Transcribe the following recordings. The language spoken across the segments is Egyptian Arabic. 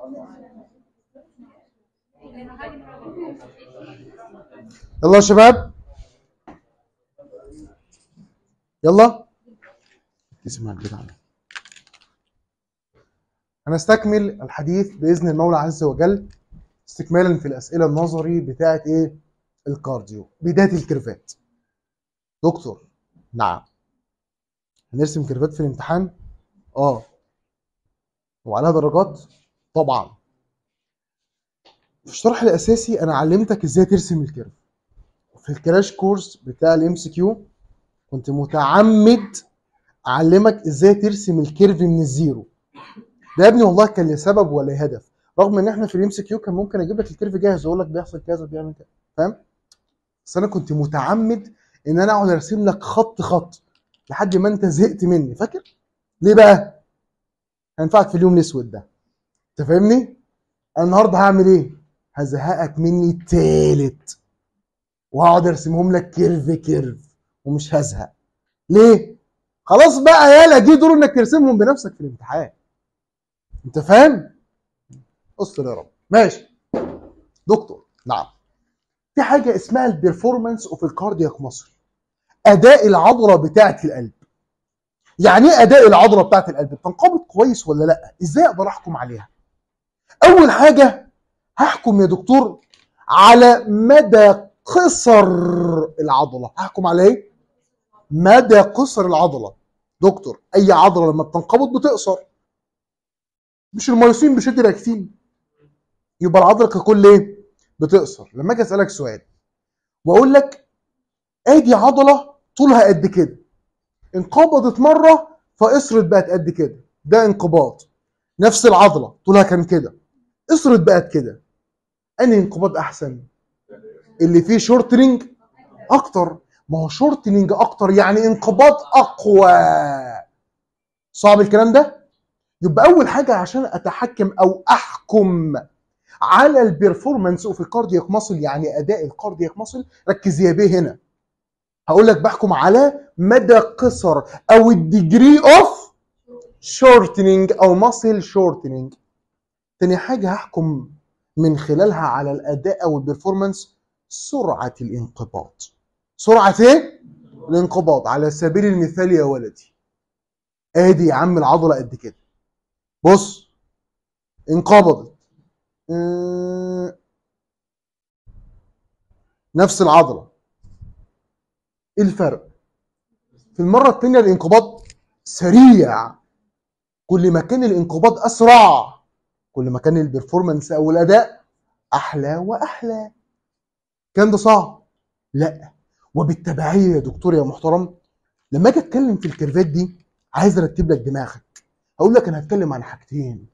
يلا يا شباب يلا اسمع البتاع ده. هنستكمل الحديث باذن المولى عز وجل استكمالا في الاسئله النظري بتاعه ايه الكارديو بدايه الكيرفات دكتور نعم هنرسم كيرفات في الامتحان اه وعليها درجات طبعا في الشرح الاساسي انا علمتك ازاي ترسم الكيرف في الكراش كورس بتاع الام سي كيو كنت متعمد اعلمك ازاي ترسم الكيرف من الزيرو ده يا ابني والله كان لسبب ولا هدف رغم ان احنا في الام سي كيو كان ممكن اجيب لك الكيرف جاهز واقول لك بيحصل كذا بيعمل كذا فاهم بس انا كنت متعمد ان انا اقعد ارسم لك خط خط لحد ما انت زهقت مني فاكر ليه بقى هينفعك في اليوم الاسود ده انت فاهمني انا النهارده هعمل ايه هزهقك مني التالت وهقعد ارسمهم لك كيرف كيرف ومش هزهق ليه خلاص بقى يالا جه دور انك ترسمهم بنفسك في الامتحان انت فاهم استر يا رب ماشي دكتور نعم في حاجه اسمها البرفورمانس اوف الكاردياك مصر اداء العضله بتاعه القلب يعني ايه اداء العضله بتاعه القلب بتنقبض كويس ولا لا ازاي اقدر احكم عليها اول حاجه هحكم يا دكتور على مدى قصر العضله هحكم على ايه مدى قصر العضله دكتور اي عضله لما بتنقبض بتقصر مش الميوسين بيشد الاكتين يبقى العضله ككل ايه بتقصر لما اجي اسالك سؤال واقول لك ادي عضله طولها قد كده انقبضت مره فقصرت بقت قد كده ده انقباض نفس العضله طولها كان كده قصرت بقت كده انهي انقباض احسن اللي فيه شورتنج اكتر ما هو شورتنج اكتر يعني انقباض اقوى صعب الكلام ده يبقى اول حاجه عشان اتحكم او احكم على البرفورمانس اوف الكاردياك ماسل يعني اداء الكاردياك ماسل ركز يا بيه هنا هقول لك بحكم على مدى قصر او الديجري اوف شورتنينج او ماسل شورتنينج تاني حاجه هحكم من خلالها على الاداء او البرفورمانس سرعه الانقباض سرعه ايه الانقباض على سبيل المثال يا ولدي ادي يا عم العضله قد كده بص انقبضت آه، نفس العضله ايه الفرق في المره الثانيه الانقباض سريع كل ما كان الانقباض اسرع كل ما كان البرفورمانس او الاداء احلى واحلى كان ده صعب لا وبالتبعيه يا دكتور يا محترم لما اجي اتكلم في الكيرفات دي عايز ارتب لك دماغك هقول لك انا هتكلم عن حاجتين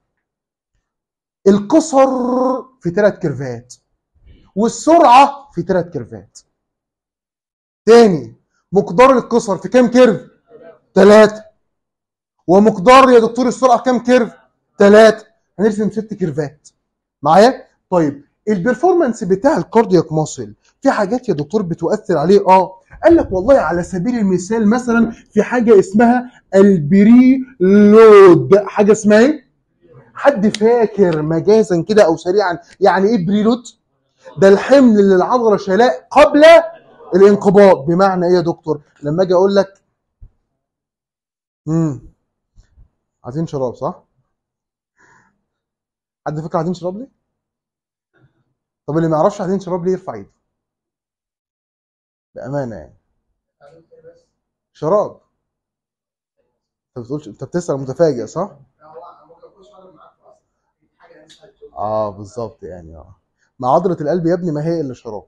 القصر في ثلاث كيرفات والسرعه في ثلاث كيرفات تاني مقدار القصر في كام كيرف ثلاثة ومقدار يا دكتور السرعه كام كيرف ثلاثة هنرسم ست كيرفات معايا طيب البرفورمانس بتاع الكاردياك ماسل في حاجات يا دكتور بتؤثر عليه اه قال لك والله على سبيل المثال مثلا في حاجه اسمها البري لود حاجه اسمها ايه حد فاكر مجازا كده او سريعا يعني ايه بري لود ده الحمل اللي العضله شايلاه قبل الانقباض بمعنى ايه يا دكتور لما اجي اقول لك امم عايزين شراب صح حد فاكر عايزين شراب ليه طب اللي ما يعرفش عايزين شراب ليه يرفع ايده بامانه يعني شراب انت بتقولش انت بتسال متفاجئ صح اه بالظبط يعني اه مع عضله القلب يا ابني ما هي الا شراب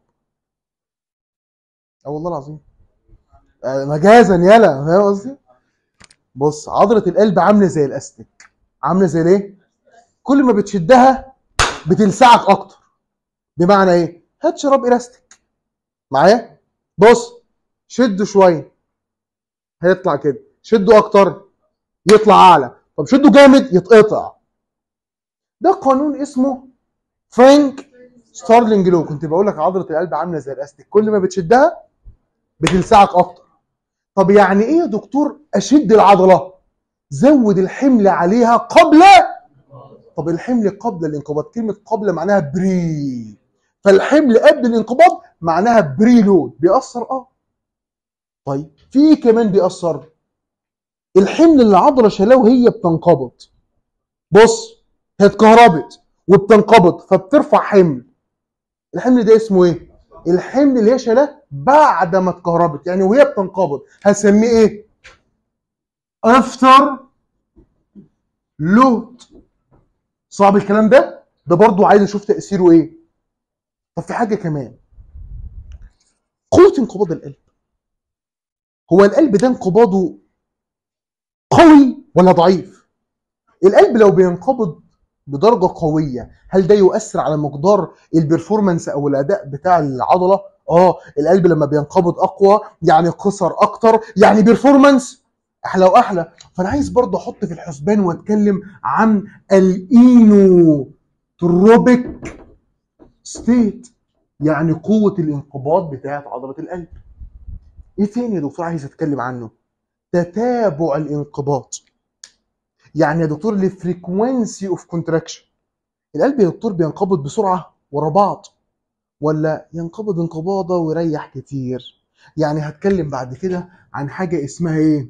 اه والله العظيم آه مجازا يلا فاهم قصدي بص عضله القلب عامله زي الاستك عامله زي الايه كل ما بتشدها بتلسعك اكتر بمعنى ايه هات شراب الاستيك معايا بص شده شويه هيطلع كده شده اكتر يطلع اعلى طب شده جامد يتقطع ده قانون اسمه فرانك ستارلينج لو كنت بقول لك عضله القلب عامله زي الاستيك كل ما بتشدها بتلسعك اكتر طب يعني ايه يا دكتور اشد العضله زود الحمل عليها قبل طب الحمل قبل الانقباض كلمه قبل معناها بري فالحمل قبل الانقباض معناها بري لود بيأثر اه طيب في ايه كمان بيأثر الحمل اللي العضله شالاه وهي بتنقبض بص هي اتكهربت وبتنقبض فبترفع حمل الحمل ده اسمه ايه الحمل اللي هي شالاه بعد ما اتكهربت يعني وهي بتنقبض هسميه ايه افتر لود صعب الكلام ده ده برضو عايز اشوف تاثيره ايه طب في حاجه كمان قوه انقباض القلب هو القلب ده انقباضه قوي ولا ضعيف القلب لو بينقبض بدرجه قويه هل ده يؤثر على مقدار البرفورمانس او الاداء بتاع العضله اه القلب لما بينقبض اقوى يعني قصر اكتر يعني بيرفورمانس احلى واحلى فانا عايز برضه احط في الحسبان واتكلم عن الاينوتروبيك ستيت يعني قوه الانقباض بتاعه عضله القلب ايه تاني يا دكتور عايز اتكلم عنه تتابع الانقباض يعني يا دكتور الفريكوانسي اوف كونتراكشن القلب يا دكتور بينقبض بسرعه ورا بعض ولا ينقبض انقباضه ويريح كتير يعني هتكلم بعد كده عن حاجه اسمها ايه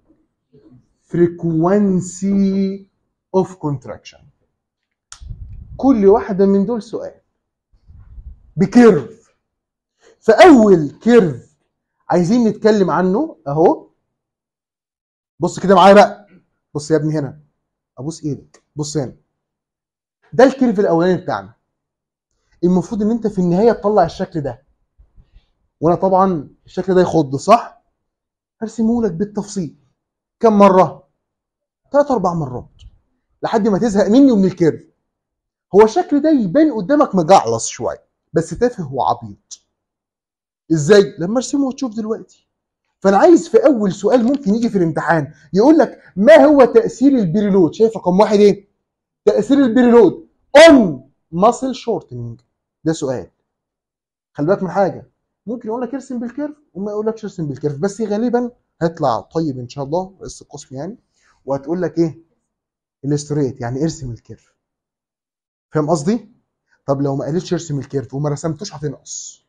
فريكوانسي اوف كونتراكشن كل واحده من دول سؤال بكيرف فاول كيرف عايزين نتكلم عنه اهو بص كده معايا بقى بص يا ابني هنا ابوس ايدك بص هنا ده الكيرف الاولاني بتاعنا المفروض ان انت في النهايه تطلع الشكل ده وانا طبعا الشكل ده يخض صح هرسمه لك بالتفصيل كم مره ثلاث اربع مرات لحد ما تزهق مني ومن الكيرف هو الشكل ده يبان قدامك مجعلص شويه بس تافه وعبيط ازاي لما ارسمه وتشوف دلوقتي فانا عايز في اول سؤال ممكن يجي في الامتحان يقول لك ما هو تاثير البريلود شايف رقم واحد ايه تاثير البريلود اون ماسل شورتنج ده سؤال خلي بالك من حاجه ممكن يقول لك ارسم بالكيرف وما يقولكش ارسم بالكيرف بس غالبا هيطلع طيب ان شاء الله رئيس القسم يعني وهتقول لك ايه الاستريت يعني ارسم الكيرف فاهم قصدي طب لو ما قالتش ارسم الكيرف وما رسمتوش هتنقص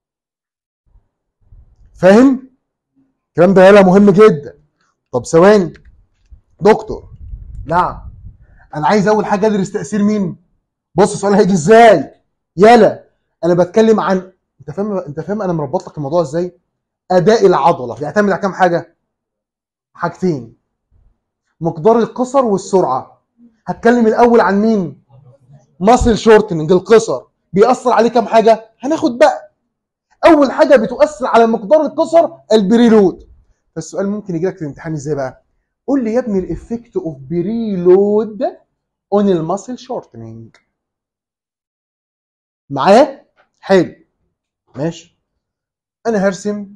فاهم الكلام ده يلا مهم جدا طب ثواني دكتور نعم انا عايز اول حاجه ادرس تاثير مين بص السؤال هيجي ازاي يلا انا بتكلم عن انت فاهم انت فاهم انا مربط لك الموضوع ازاي اداء العضله بيعتمد على كام حاجه حاجتين مقدار القصر والسرعه هتكلم الاول عن مين ماسل شورتنج القصر بيأثر عليه كام حاجه هناخد بقى اول حاجه بتؤثر على مقدار القصر البريلود فالسؤال ممكن يجي لك في الامتحان ازاي بقى قول لي يا ابني الافكت اوف بريلود اون الماسل شورتنج معايا حلو ماشي انا هرسم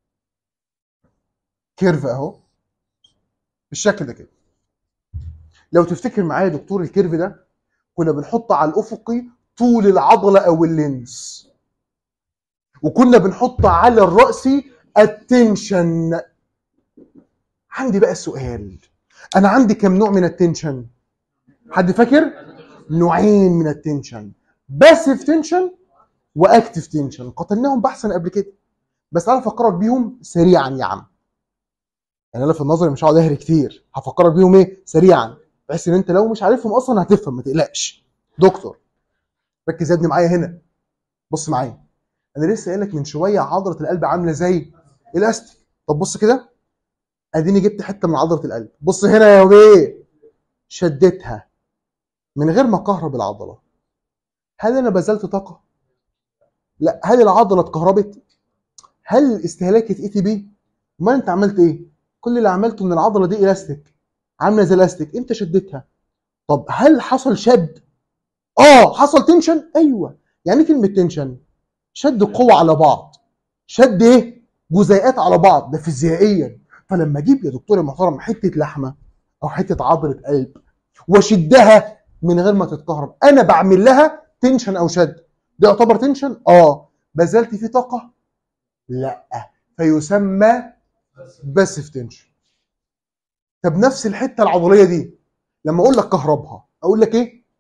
كيرف اهو بالشكل ده كده لو تفتكر معايا يا دكتور الكيرف ده كنا بنحط على الافقي طول العضله او اللينس وكنا بنحط على الرأسي التنشن عندي بقى سؤال انا عندي كم نوع من التنشن حد فاكر نوعين من التنشن باسيف تنشن واكتف تنشن قتلناهم بحثا قبل كده بس انا افكرك بيهم سريعا يا عم يعني انا في النظري مش هقعد اهري كتير هفكرك بيهم ايه سريعا بحيث ان انت لو مش عارفهم اصلا هتفهم ما تقلقش دكتور ركز يا ابني معايا هنا بص معايا انا لسه قايل لك من شويه عضله القلب عامله زي الاستيك طب بص كده اديني جبت حته من عضله القلب بص هنا يا بيه شدتها من غير ما اكهرب العضله هل انا بذلت طاقه لا هل العضله اتكهربت هل استهلاكت اي تي بي امال انت عملت ايه كل اللي عملته ان العضله دي الاستيك عامله زي الاستيك انت شدتها طب هل حصل شد اه حصل تنشن ايوه يعني إيه كلمه تنشن شد قوة على بعض شد ايه جزيئات على بعض ده فيزيائيا فلما اجيب يا دكتور المحترم حته لحمه او حته عضله قلب واشدها من غير ما تتكهرب انا بعمل لها تنشن او شد ده يعتبر تنشن اه بذلت فيه طاقه لا فيسمى باسف تنشن طب نفس الحته العضليه دي لما اقول لك كهربها اقول لك ايه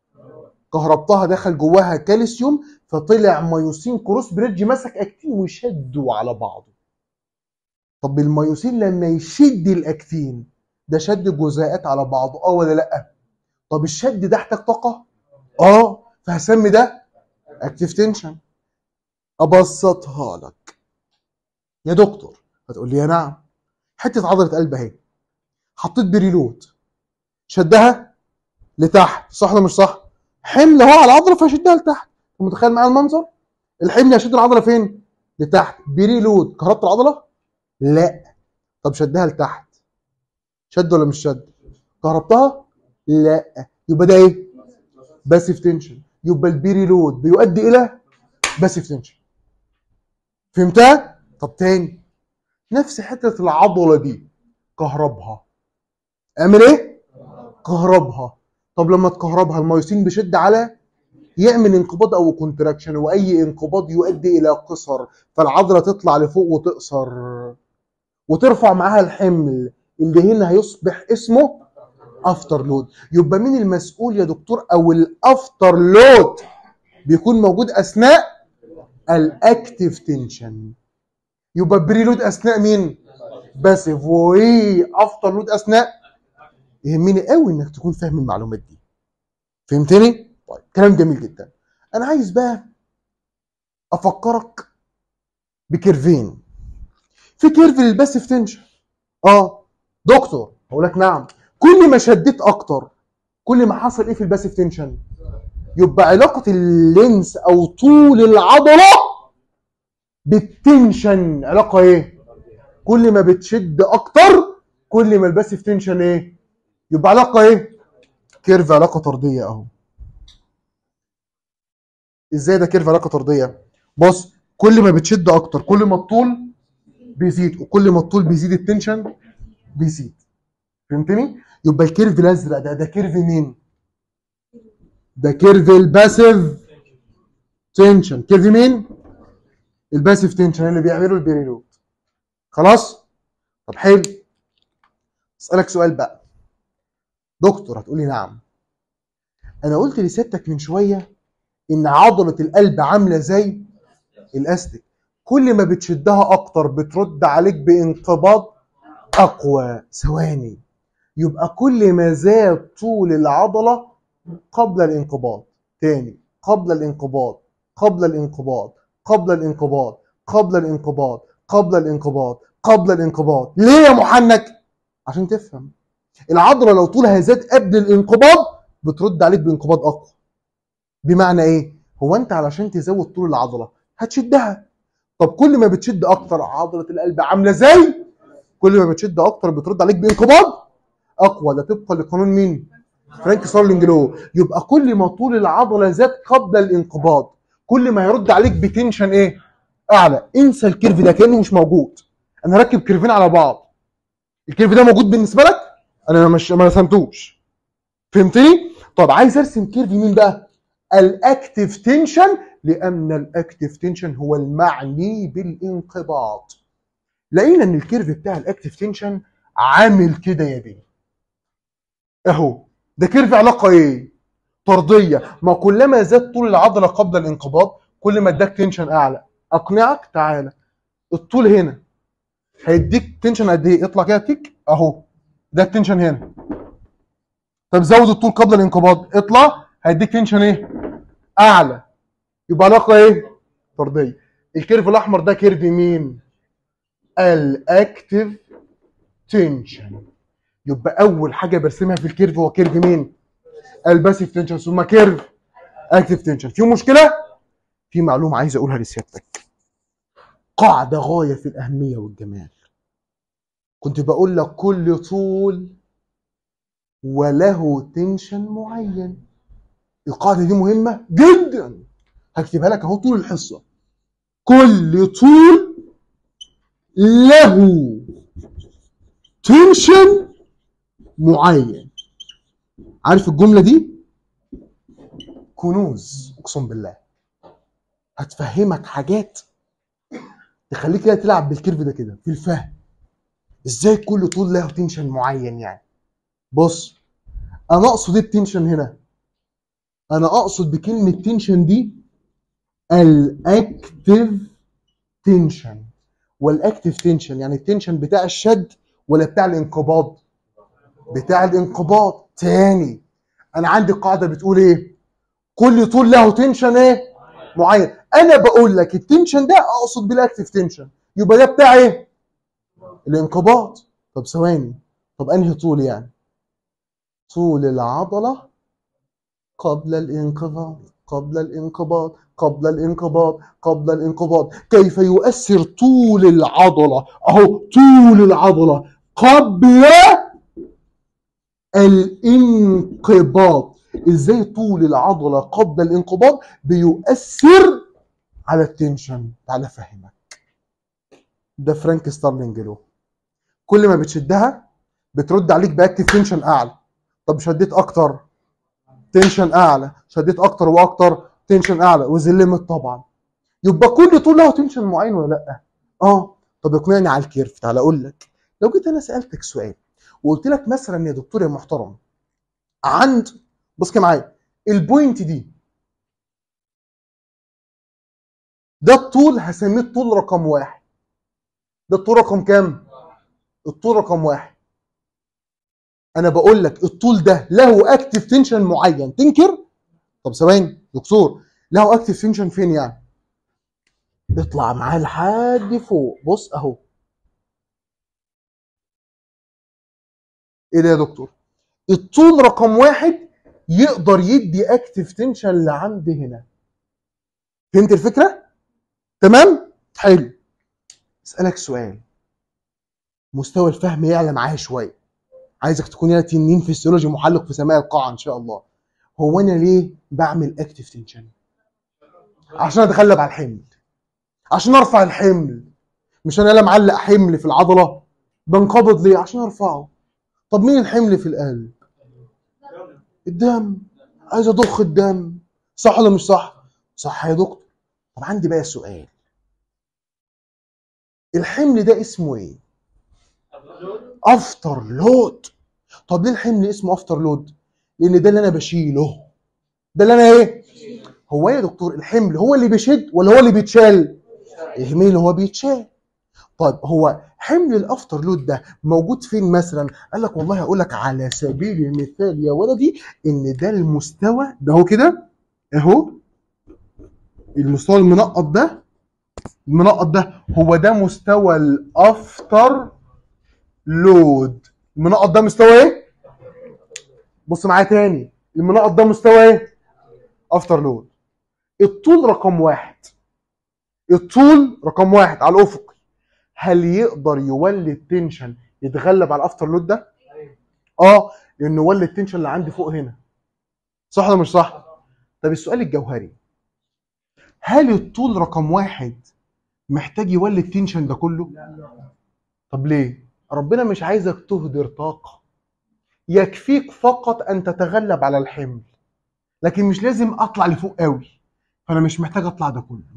كهربتها دخل جواها كالسيوم فطلع مايوسين كروس بريدج مسك اكتين وشدوا على بعضه طب المايوسين لما يشد الاكتين ده شد جزيئات على بعضه اه ولا لا طب الشد ده احتاج طاقه اه فهسمي ده اكتيف تنشن ابسطها لك يا دكتور هتقول لي يا نعم حته عضله قلب اهي حطيت بريلود شدها لتحت صح ولا مش صح حمل اهو على العضله فشدها لتحت متخيل معايا المنظر الحمل يشد العضله فين لتحت بريلود كهربت العضله لا طب شدها لتحت شد ولا مش شد كهربتها لا يبقى ده ايه باسيف تنشن يبقى البيري لود بيؤدي الى باسيف تنشن فهمتها طب تاني نفس حته العضله دي كهربها اعمل ايه كهربها طب لما تكهربها المايوسين بيشد على يعمل انقباض او كونتراكشن واي انقباض يؤدي الى قصر فالعضله تطلع لفوق وتقصر وترفع معاها الحمل اللي هنا هيصبح اسمه افتر لود يبقى مين المسؤول يا دكتور او الافتر لود بيكون موجود اثناء الاكتيف تنشن يبقى بريلود اثناء مين باسيف وايه افتر لود اثناء يهمني قوي انك تكون فاهم المعلومات دي فهمتني طيب كلام جميل جدا انا عايز بقى افكرك بكيرفين في كيرف للباسيف تنشن اه دكتور اقول لك نعم كل ما شديت اكتر كل ما حصل ايه في الباسيف تنشن يبقى علاقه اللينس او طول العضله بالتنشن علاقه ايه كل ما بتشد اكتر كل ما الباسيف تنشن ايه يبقى علاقه ايه كيرف علاقه طرديه اهو ازاي ده كيرف علاقه طرديه بص كل ما بتشد اكتر كل ما الطول بيزيد وكل ما الطول بيزيد التنشن بيزيد فهمتني يبقى الكيرف الازرق ده ده كيرف مين ده كيرف الباسيف تنشن كيرف مين الباسيف تنشن اللي بيعمله البيريلود خلاص طب حلو اسالك سؤال بقى دكتور هتقولي نعم انا قلت لسيادتك من شويه ان عضله القلب عامله زي الاستك كل ما بتشدها اكتر بترد عليك بانقباض اقوى ثواني يبقى كل ما زاد طول العضله قبل الانقباض تاني قبل الانقباض قبل الانقباض قبل الانقباض قبل الانقباض قبل الانقباض قبل الانقباض ليه يا محنك عشان تفهم العضله لو طولها زاد قبل الانقباض بترد عليك بانقباض اقوى بمعنى ايه هو انت علشان تزود طول العضله هتشدها طب كل ما بتشد اكتر عضله القلب عامله زي كل ما بتشد اكتر بترد عليك بانقباض اقوى ده طبقا لقانون مين فرانك سارلينج لو يبقى كل ما طول العضله زاد قبل الانقباض كل ما هيرد عليك بتنشن ايه اعلى انسى الكيرف ده كانه مش موجود انا راكب كيرفين على بعض الكيرف ده موجود بالنسبه لك انا مش ما رسمتوش فهمتني طب عايز ارسم كيرف مين بقى الاكتيف تنشن لان الاكتيف تنشن هو المعني بالانقباض لقينا ان الكيرف بتاع الاكتيف تنشن عامل كده يا بيه اهو ده كيرف علاقه ايه طرديه ما كلما زاد طول العضله قبل الانقباض كل ما اداك تنشن اعلى اقنعك تعالى الطول هنا هيديك تنشن قد ايه اطلع كده تيك اهو ده التنشن هنا طب زود الطول قبل الانقباض اطلع هيديك تنشن ايه اعلى يبقى علاقه ايه طرديه الكيرف الاحمر ده كيرف مين الاكتيف تنشن يبقى اول حاجه برسمها في الكيرف هو كيرف مين الباسيف تنشن ثم كيرف اكتيف تنشن في مشكله في معلومه عايز اقولها لسيادتك قاعده غايه في الاهميه والجمال كنت بقول لك كل طول وله تنشن معين القاعده دي مهمه جدا هكتبها لك اهو طول الحصه كل طول له تنشن معين عارف الجمله دي كنوز اقسم بالله هتفهمك حاجات تخليك كده تلعب بالكيرف ده كده في الفهم ازاي كل طول له تنشن معين يعني بص انا اقصد ايه التنشن هنا انا اقصد بكلمه تنشن دي الاكتف تنشن والاكتف تنشن يعني التنشن بتاع الشد ولا بتاع الانقباض بتاع الانقباض تاني انا عندي قاعده بتقول ايه كل طول له تنشن ايه معين انا بقول لك التنشن ده اقصد بالاكتف تنشن يبقى ده بتاع ايه الانقباض طب ثواني طب انهي طول يعني طول العضله قبل الانقباض قبل الانقباض قبل الانقباض قبل الانقباض كيف يؤثر طول العضله اهو طول العضله قبل الانقباض ازاي طول العضله قبل الانقباض بيؤثر على التنشن تعال افهمك ده فرانك ستارلينج له كل ما بتشدها بترد عليك باكتف تنشن اعلى طب شديت اكتر تنشن اعلى شديت اكتر واكتر تنشن اعلى وزلمت طبعا يبقى كل طول له تنشن معين ولا لا اه طب اقنعني على الكيرف تعال اقول لك لو جيت انا سالتك سؤال وقلت لك مثلا يا دكتور يا محترم عند بص كده معايا البوينت دي ده الطول هسميه الطول رقم واحد ده الطول رقم كام؟ الطول رقم واحد انا بقول لك الطول ده له اكتف تنشن معين تنكر طب ثواني دكتور له اكتف تنشن فين يعني اطلع معاه لحد فوق بص اهو ايه ده يا دكتور الطول رقم واحد يقدر يدي اكتف تنشن لعند هنا فهمت الفكره تمام حلو اسالك سؤال مستوى الفهم يعلى معايا شويه عايزك تكون هنا تنين فيسيولوجي محلق في سماء القاعه ان شاء الله هو انا ليه بعمل اكتف تنشن عشان اتغلب على الحمل عشان ارفع الحمل مش انا لا معلق حمل في العضله بنقبض ليه عشان ارفعه طب مين الحمل في القلب الدم عايز اضخ الدم صح ولا مش صح صح يا دكتور طب عندي بقى سؤال الحمل ده اسمه ايه افتر لود طب ليه الحمل اسمه افتر لود لان ده اللي انا بشيله ده اللي انا ايه هو يا دكتور الحمل هو اللي بيشد ولا هو اللي بيتشال الحمل اللي هو بيتشال طيب هو حمل الافتر لود ده موجود فين مثلا قال لك والله هقول لك على سبيل المثال يا ولدي ان ده المستوى ده هو كده اهو المستوى المنقط ده المنقط ده هو ده مستوى الافتر لود المنقط ده مستوى ايه بص معايا تاني المنقط ده مستوى ايه افتر لود الطول رقم واحد الطول رقم واحد على الافقي هل يقدر يولد تنشن يتغلب على الافتر لود ده اه لانه ولد تنشن اللي عندي فوق هنا صح ولا مش صح طب السؤال الجوهري هل الطول رقم واحد محتاج يولد تنشن ده كله طب ليه ربنا مش عايزك تهدر طاقة يكفيك فقط أن تتغلب على الحمل لكن مش لازم أطلع لفوق قوي فأنا مش محتاج أطلع ده كله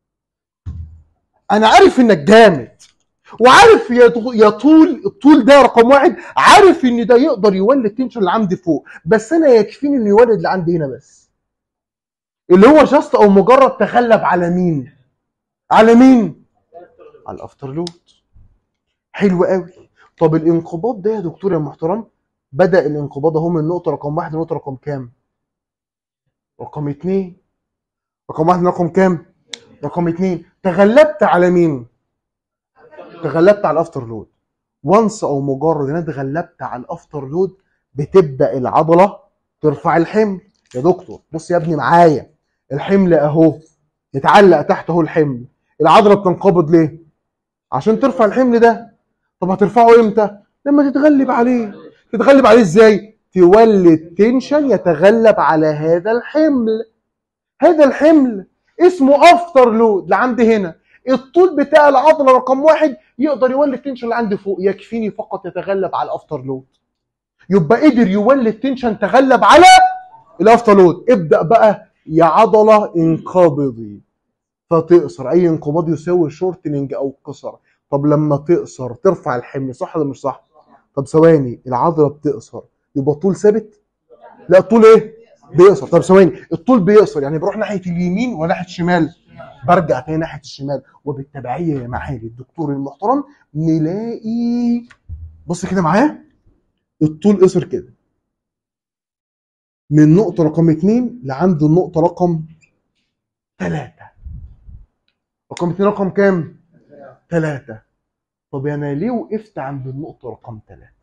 أنا عارف إنك جامد وعارف يا يا طول الطول ده رقم واحد عارف ان ده يقدر يولد تنشن اللي عندي فوق بس انا يكفيني انه يولد اللي عندي هنا بس اللي هو جاست او مجرد تغلب على مين على مين على الافتر لود حلو قوي طب الانقباض ده يا دكتور يا محترم بدا الانقباض اهو من نقطه رقم واحد لنقطه رقم كام رقم اتنين رقم واحد رقم كام رقم اتنين تغلبت على مين تغلبت على الافتر لود وانس او مجرد ان انا اتغلبت على الافتر لود بتبدا العضله ترفع الحمل يا دكتور بص يا ابني معايا الحمل اهو يتعلق تحت اهو الحمل العضله بتنقبض ليه عشان ترفع الحمل ده طب هترفعه امتى لما تتغلب عليه تتغلب عليه ازاي تولد تنشن يتغلب على هذا الحمل هذا الحمل اسمه افتر لود لعند هنا الطول بتاع العضله رقم واحد يقدر يولد تنشن اللي عندي فوق يكفيني فقط يتغلب على الافتر لود يبقى قدر يولد تنشن تغلب على الافتر لود ابدا بقى يا عضله انقبضي فتقصر اي انقباض يساوي شورتنج او قصر طب لما تقصر ترفع الحمل صح ولا مش صح طب ثواني العضله بتقصر يبقى الطول ثابت لا الطول ايه بيقصر طب ثواني الطول بيقصر يعني بروح ناحيه اليمين ولا ناحيه الشمال برجع تاني ناحيه الشمال وبالتبعيه يا معالي الدكتور المحترم نلاقي بص كده معايا الطول قصر كده من نقطة رقم اتنين لعند النقطة رقم تلاتة رقم اتنين رقم كام؟ تلاتة طب انا ليه وقفت عند النقطة رقم تلاتة؟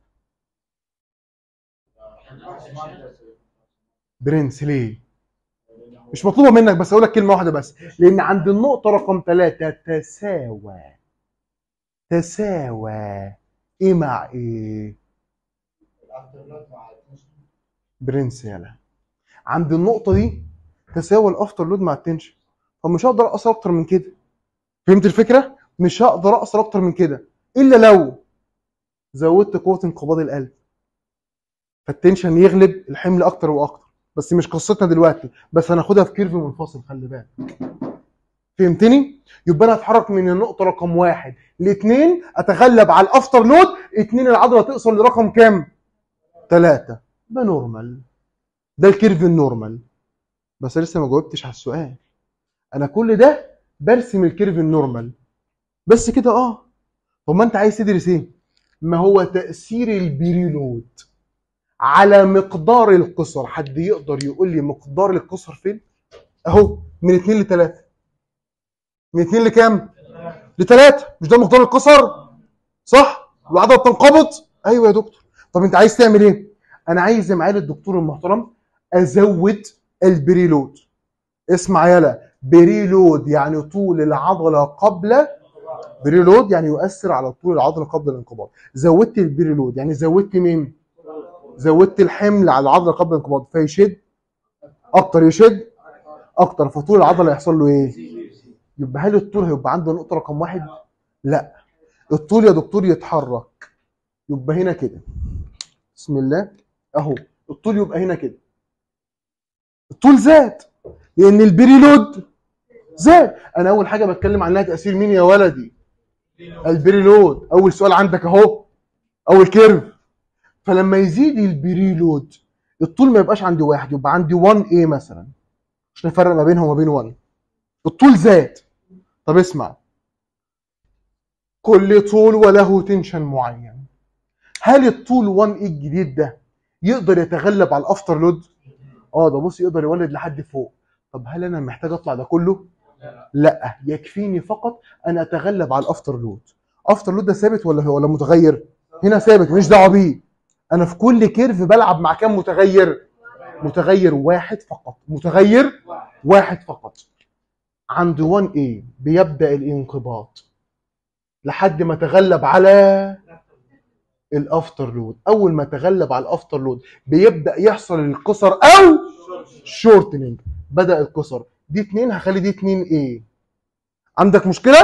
برنس ليه؟ مش مطلوبة منك بس اقول لك كلمة واحدة بس لأن عند النقطة رقم تلاتة تساوى تساوى ايه مع ايه؟ برنس يالا عند النقطة دي تساوي الافتر لود مع التنشن فمش هقدر اقصر اكتر من كده فهمت الفكرة؟ مش هقدر اقصر اكتر من كده الا لو زودت قوة انقباض القلب فالتنشن يغلب الحمل اكتر واكتر بس مش قصتنا دلوقتي بس هناخدها في كيرف منفصل خلي بالك فهمتني؟ يبقى انا اتحرك من النقطة رقم واحد لاثنين اتغلب على الافتر لود اتنين العضلة توصل لرقم كام؟ ثلاثة ده نورمال ده الكيرف النورمال بس لسه ما جاوبتش على السؤال انا كل ده برسم الكيرف النورمال بس كده اه طب ما انت عايز تدرس ايه؟ ما هو تأثير البريلود على مقدار القصر حد يقدر يقول لي مقدار القصر فين؟ اهو من 2 ل 3 من 2 لكام؟ ل 3 مش ده مقدار القصر؟ صح؟ العضله بتنقبض؟ ايوه يا دكتور طب انت عايز تعمل ايه؟ انا عايز يا معالي الدكتور المحترم ازود البريلود اسمع يلا بريلود يعني طول العضله قبل بريلود يعني يؤثر على طول العضله قبل الانقباض زودت البريلود يعني زودت مين زودت الحمل على العضله قبل الانقباض فيشد اكتر يشد اكتر فطول العضله يحصل له ايه يبقى هل الطول هيبقى عنده نقطه رقم واحد لا الطول يا دكتور يتحرك يبقى هنا كده بسم الله اهو الطول يبقى هنا كده الطول زاد لان البريلود زاد انا اول حاجه بتكلم عنها تاثير مين يا ولدي البريلود اول سؤال عندك اهو اول كيرف فلما يزيد البريلود الطول ما يبقاش عندي واحد يبقى عندي 1 a مثلا عشان نفرق ما بينها وما بين 1 الطول زاد طب اسمع كل طول وله تنشن معين هل الطول 1 a الجديد ده يقدر يتغلب على الافتر لود اه ده بص يقدر يولد لحد فوق طب هل انا محتاج اطلع ده كله لا يكفيني فقط ان اتغلب على الافتر لود افتر لود ده ثابت ولا ولا متغير هنا ثابت مش دعوه بيه انا في كل كيرف بلعب مع كام متغير متغير واحد فقط متغير واحد فقط عند 1 a بيبدا الانقباض لحد ما تغلب على الافتر لود اول ما تغلب على الافتر لود بيبدا يحصل القصر او شورتنج بدا القصر دي 2 هخلي دي 2 ايه عندك مشكله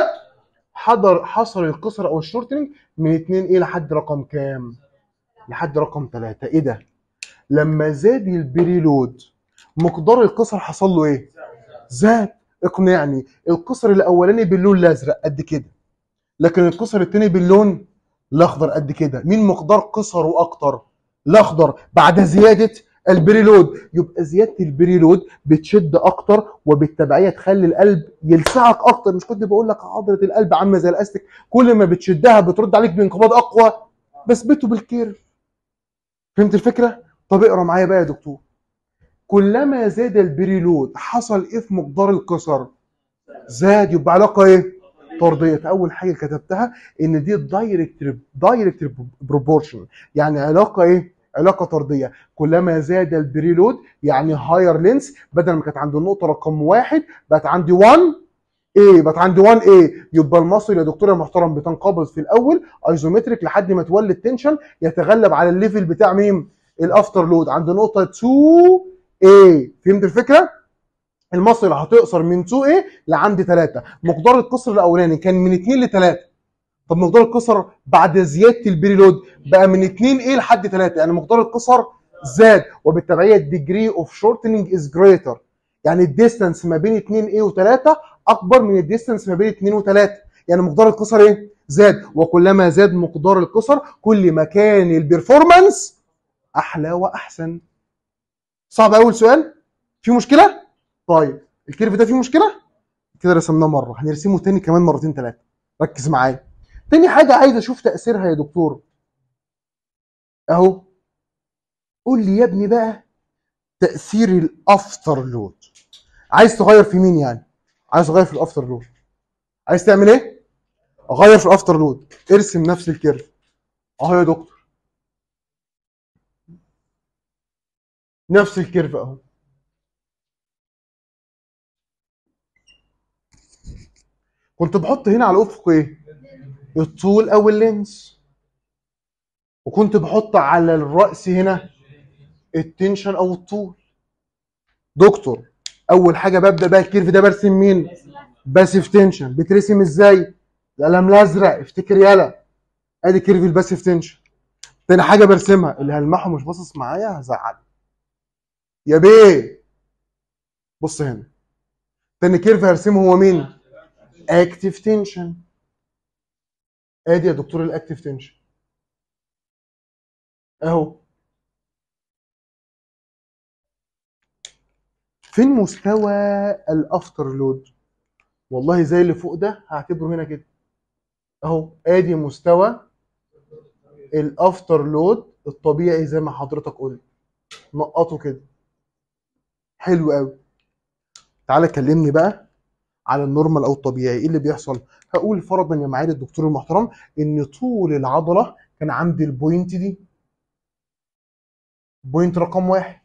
حضر حصل القصر او الشورتنج من 2 ايه لحد رقم كام لحد رقم 3 ايه ده لما زاد البريلود مقدار القصر حصل له ايه زاد اقنعني القصر الاولاني باللون الازرق قد كده لكن القصر الثاني باللون الاخضر قد كده مين مقدار قصره اكتر الاخضر بعد زياده البريلود يبقى زياده البريلود بتشد اكتر وبالتبعيه تخلي القلب يلسعك اكتر مش كنت بقول لك عضله القلب عامله زي الاستك كل ما بتشدها بترد عليك بانقباض اقوى بثبته بالكيرف فهمت الفكره طب اقرا معايا بقى يا دكتور كلما زاد البريلود حصل ايه في مقدار القصر زاد يبقى علاقه ايه طرديه فاول حاجه كتبتها ان دي دايركت دايركت بروبورشن يعني علاقه ايه علاقه طرديه كلما زاد البريلود يعني هاير لينس بدل ما كانت عند النقطه رقم واحد بقت عندي 1 ايه بقت عندي 1 ايه يبقى المصل يا دكتور يا محترم بتنقبض في الاول ايزومتريك لحد ما تولد تنشن يتغلب على الليفل بتاع مين الافتر لود عند نقطه 2 ايه فهمت الفكره المصل هتقصر من 2 ايه لعند 3 مقدار القصر الاولاني كان من 2 ل 3 طب مقدار القصر بعد زياده البريلود بقى من 2 ايه لحد 3 يعني مقدار القصر زاد وبالتبعيه الديجري اوف شورتنج از جريتر يعني الديستانس ما بين 2 ايه و3 اكبر من الديستانس ما بين 2 و3 يعني مقدار القصر ايه زاد وكلما زاد مقدار القصر كل ما كان البرفورمانس احلى واحسن صعب اول سؤال في مشكله طيب الكيرف ده فيه مشكله كده رسمناه مره هنرسمه تاني كمان مرتين ثلاثه ركز معايا تاني حاجه عايز اشوف تاثيرها يا دكتور اهو قول لي يا ابني بقى تاثير الافتر لود عايز تغير في مين يعني عايز تغير في الافتر لود عايز تعمل ايه اغير في الافتر لود ارسم نفس الكيرف اهو يا دكتور نفس الكيرف اهو كنت بحط هنا على الافق ايه الطول او اللينس وكنت بحط على الراس هنا التنشن او الطول دكتور اول حاجه ببدا بقى الكيرف ده برسم مين باسيف تنشن بترسم ازاي القلم الازرق افتكر يلا ادي كيرف الباسيف تنشن تاني حاجه برسمها اللي هلمحه مش باصص معايا هزعل يا بيه بص هنا تاني كيرف هرسمه هو مين اكتف تنشن ادي يا دكتور الاكتف تنشن اهو فين مستوى الافتر لود والله زي اللي فوق ده هعتبره هنا كده اهو ادي مستوى الافتر لود الطبيعي زي ما حضرتك قلت نقطه كده حلو قوي تعالى كلمني بقى على النورمال او الطبيعي ايه اللي بيحصل هقول فرضا يا معالي الدكتور المحترم ان طول العضله كان عندي البوينت دي بوينت رقم واحد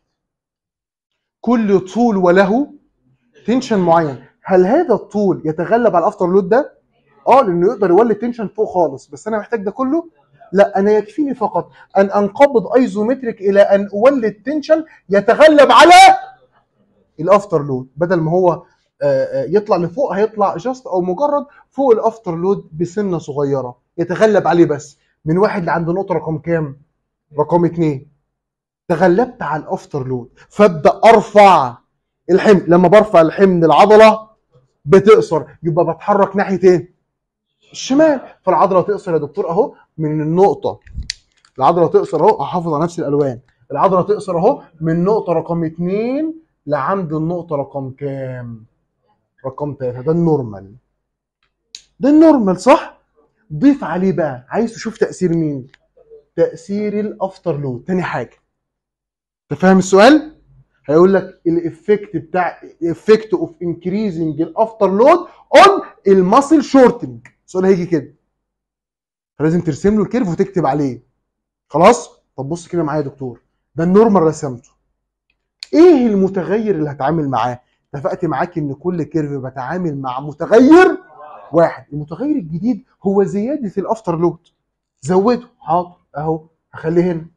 كل طول وله تنشن معين هل هذا الطول يتغلب على الافتر لود ده اه لانه يقدر يولد تنشن فوق خالص بس انا محتاج ده كله لا انا يكفيني فقط ان انقبض ايزومتريك الى ان اولد تنشن يتغلب على الافتر لود بدل ما هو يطلع لفوق هيطلع جاست او مجرد فوق الافتر لود بسنه صغيره يتغلب عليه بس من واحد لعند نقطه رقم كام؟ رقم اثنين تغلبت على الافتر لود فابدا ارفع الحمل لما برفع الحمل العضله بتقصر يبقى بتحرك ناحيه ايه؟ الشمال فالعضله تقصر يا دكتور اهو من النقطه العضله تقصر اهو احافظ على نفس الالوان العضله تقصر اهو من نقطه رقم اثنين لعند النقطه رقم كام؟ رقم ثلاثة ده النورمال ده النورمال صح؟ ضيف عليه بقى عايز تشوف تأثير مين؟ تأثير الأفتر لود تاني حاجة أنت فاهم السؤال؟ هيقول لك الإفكت بتاع الإفكت أوف انكريزنج الأفتر لود أون الماسل شورتنج السؤال هيجي كده فلازم ترسم له الكيرف وتكتب عليه خلاص؟ طب بص كده معايا يا دكتور ده النورمال رسمته ايه المتغير اللي هتعامل معاه؟ اتفقت معاك ان كل كيرف بتعامل مع متغير واحد المتغير الجديد هو زياده الافتر لود زوده حاضر اهو هخليه هنا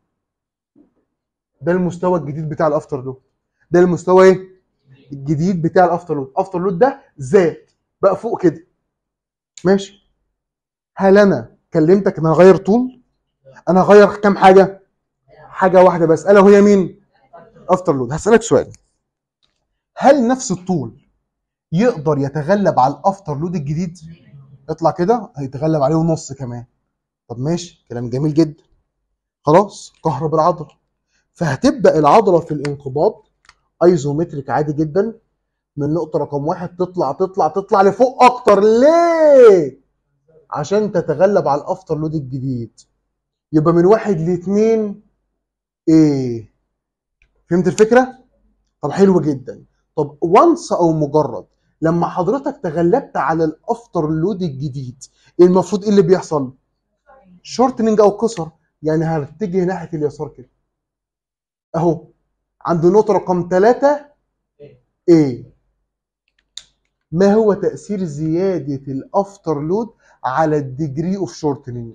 ده المستوى الجديد بتاع الافتر لود ده المستوى ايه الجديد بتاع الافتر لود الافتر لود ده زاد بقى فوق كده ماشي هل انا كلمتك ان انا اغير طول انا هغير كام حاجه حاجه واحده بس الا وهي مين افتر لود هسالك سؤال هل نفس الطول يقدر يتغلب على الافتر لود الجديد اطلع كده هيتغلب عليه ونص كمان طب ماشي كلام جميل جدا خلاص كهرب العضله فهتبدا العضله في الانقباض ايزومتريك عادي جدا من نقطه رقم واحد تطلع تطلع تطلع لفوق اكتر ليه عشان تتغلب على الافتر لود الجديد يبقى من واحد لاثنين ايه فهمت الفكره طب حلو جدا طب وانس او مجرد لما حضرتك تغلبت على الافتر لود الجديد المفروض ايه اللي بيحصل شورتنج او قصر يعني هتتجه ناحيه اليسار كده اهو عند النقطه رقم 3 A ما هو تاثير زياده الافتر لود على الديجري اوف شورتنج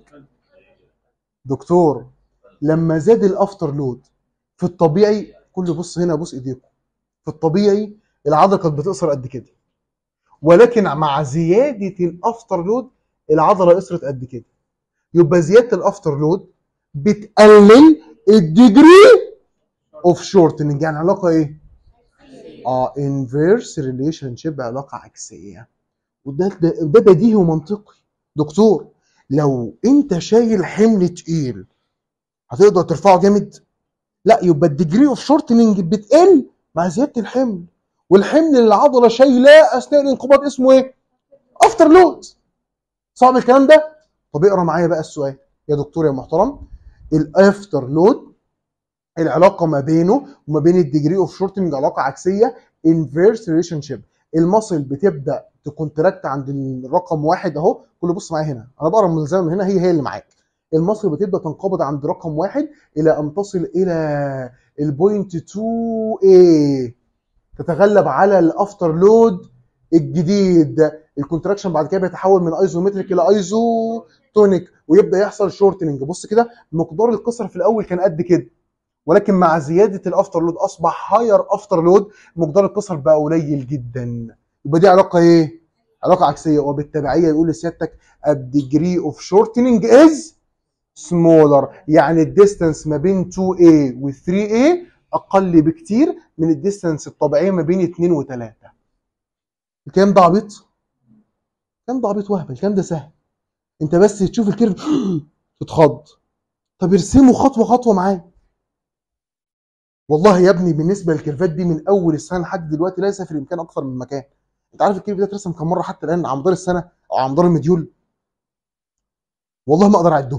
دكتور لما زاد الافتر لود في الطبيعي كل بص هنا بص ايديكم في الطبيعي العضله كانت بتقصر قد كده ولكن مع زياده الافتر لود العضله قصرت قد كده يبقى زياده الافتر لود بتقلل الديجري اوف شورتنج يعني علاقه ايه؟ اه انفيرس ريليشن شيب علاقه عكسيه وده ده, ده بديهي ومنطقي دكتور لو انت شايل حمل تقيل هتقدر ترفعه جامد لا يبقى الديجري اوف شورتنج بتقل مع زياده الحمل والحمل اللي العضله شايلاه اثناء الانقباض اسمه ايه؟ افتر لود صعب الكلام ده؟ طب اقرا معايا بقى السؤال يا دكتور يا محترم الافتر لود العلاقه ما بينه وما بين الديجري اوف شورتنج علاقه عكسيه انفيرس ريليشن شيب المصل بتبدا تكونتراكت عند الرقم واحد اهو كله بص معايا هنا انا بقرا الملزمه من هنا هي هي اللي معاك المصل بتبدا تنقبض عند رقم واحد الى ان تصل الى البوينت 2 a تتغلب على الافتر لود الجديد الكونتراكشن بعد كده بيتحول من ايزومتريك الى ايزو تونيك ويبدا يحصل شورتنج بص كده مقدار القصر في الاول كان قد كده ولكن مع زياده الافتر لود اصبح هاير افتر لود مقدار القصر بقى قليل جدا يبقى دي علاقه ايه؟ علاقه عكسيه وبالتبعيه يقول لسيادتك الديجري اوف شورتنج از سمولر يعني الديستانس ما بين 2A و 3A اقل بكتير من الديستانس الطبيعيه ما بين 2 و3 الكلام ده عبيط الكلام ده عبيط وهبل الكلام ده سهل انت بس تشوف الكيرف تتخض طب ارسمه خطوه خطوه معايا والله يا ابني بالنسبه للكيرفات دي من اول السنه لحد دلوقتي ليس في الامكان اكثر من مكان انت عارف الكيرف ده اترسم كم مره حتى الان على مدار السنه او على مدار المديول والله ما اقدر اعدهم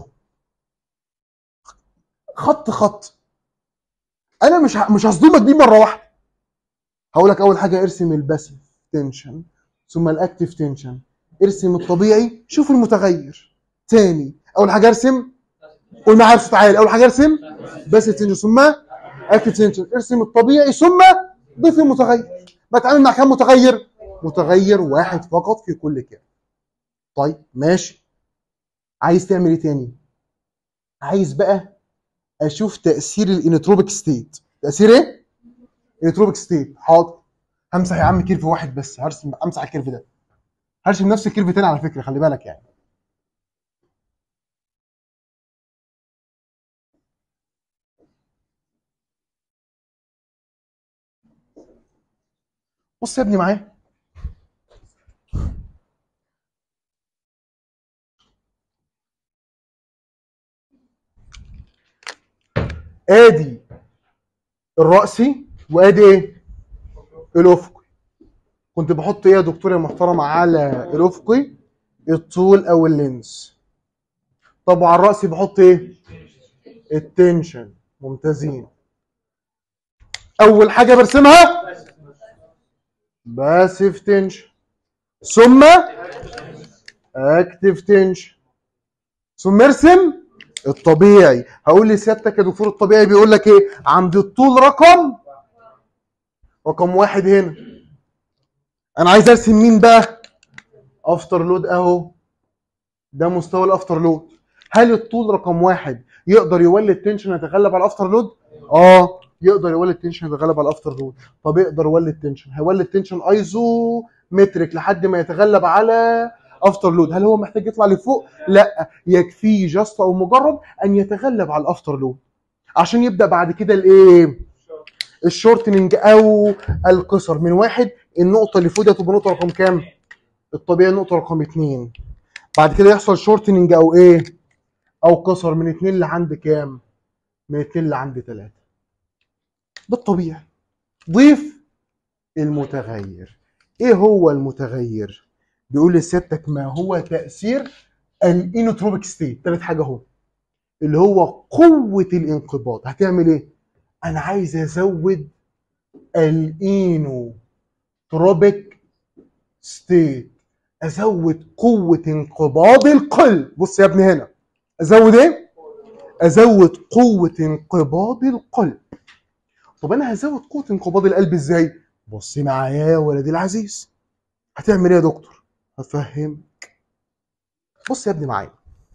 خط خط انا مش ه... مش هصدمك بيه مره واحده هقول لك اول حاجه ارسم الباسيف تنشن ثم الاكتف تنشن ارسم الطبيعي شوف المتغير تاني اول حاجه ارسم قول معايا بصوت عالي اول حاجه ارسم باسيف تنشن ثم اكتف تنشن ارسم الطبيعي ثم ضيف المتغير بتعامل مع كام متغير متغير واحد فقط في كل كام طيب ماشي عايز تعمل ايه تاني عايز بقى اشوف تاثير الانوتروبيك ستيت تاثير ايه انوتروبيك ستيت حاضر همسح يا عم كيرف واحد بس هرسم امسح الكيرف ده هرسم نفس الكيرف تاني على فكره خلي بالك يعني بص يا ابني معايا ادي الرأسي وادي ايه؟ الافقي كنت بحط ايه يا دكتور يا محترم على الافقي الطول او اللينس طب وعلى الرأسي بحط ايه؟ التنشن ممتازين اول حاجه برسمها باسيف تنشن ثم اكتف تنشن ثم ارسم الطبيعي هقول لسيادتك يا دكتور الطبيعي بيقول لك ايه عند الطول رقم رقم واحد هنا انا عايز ارسم مين بقى افتر لود اهو ده مستوى الافتر لود هل الطول رقم واحد يقدر يولد تنشن يتغلب على الافتر لود اه يقدر يولد تنشن يتغلب على الافتر لود طب يقدر يولد تنشن هيولد تنشن ايزو مترك لحد ما يتغلب على افتر لود هل هو محتاج يطلع لفوق لا يكفيه جاست او مجرد ان يتغلب على الافتر لود عشان يبدا بعد كده الايه الشورتنج او القصر من واحد النقطه اللي فوق دي تبقى نقطه رقم كام الطبيعي نقطه رقم اتنين بعد كده يحصل شورتنج او ايه او قصر من اتنين لعند كام من اتنين لعند تلاته ده الطبيعي ضيف المتغير ايه هو المتغير بيقول لسيادتك ما هو تاثير الانوتروبيك ستيت تالت حاجه اهو اللي هو قوه الانقباض هتعمل ايه انا عايز ازود الانوتروبيك ستيت ازود قوه انقباض القلب بص يا ابني هنا ازود ايه ازود قوه انقباض القلب طب انا هزود قوه انقباض القلب ازاي بص معايا يا ولدي العزيز هتعمل ايه يا دكتور هفهمك بص يا ابني معايا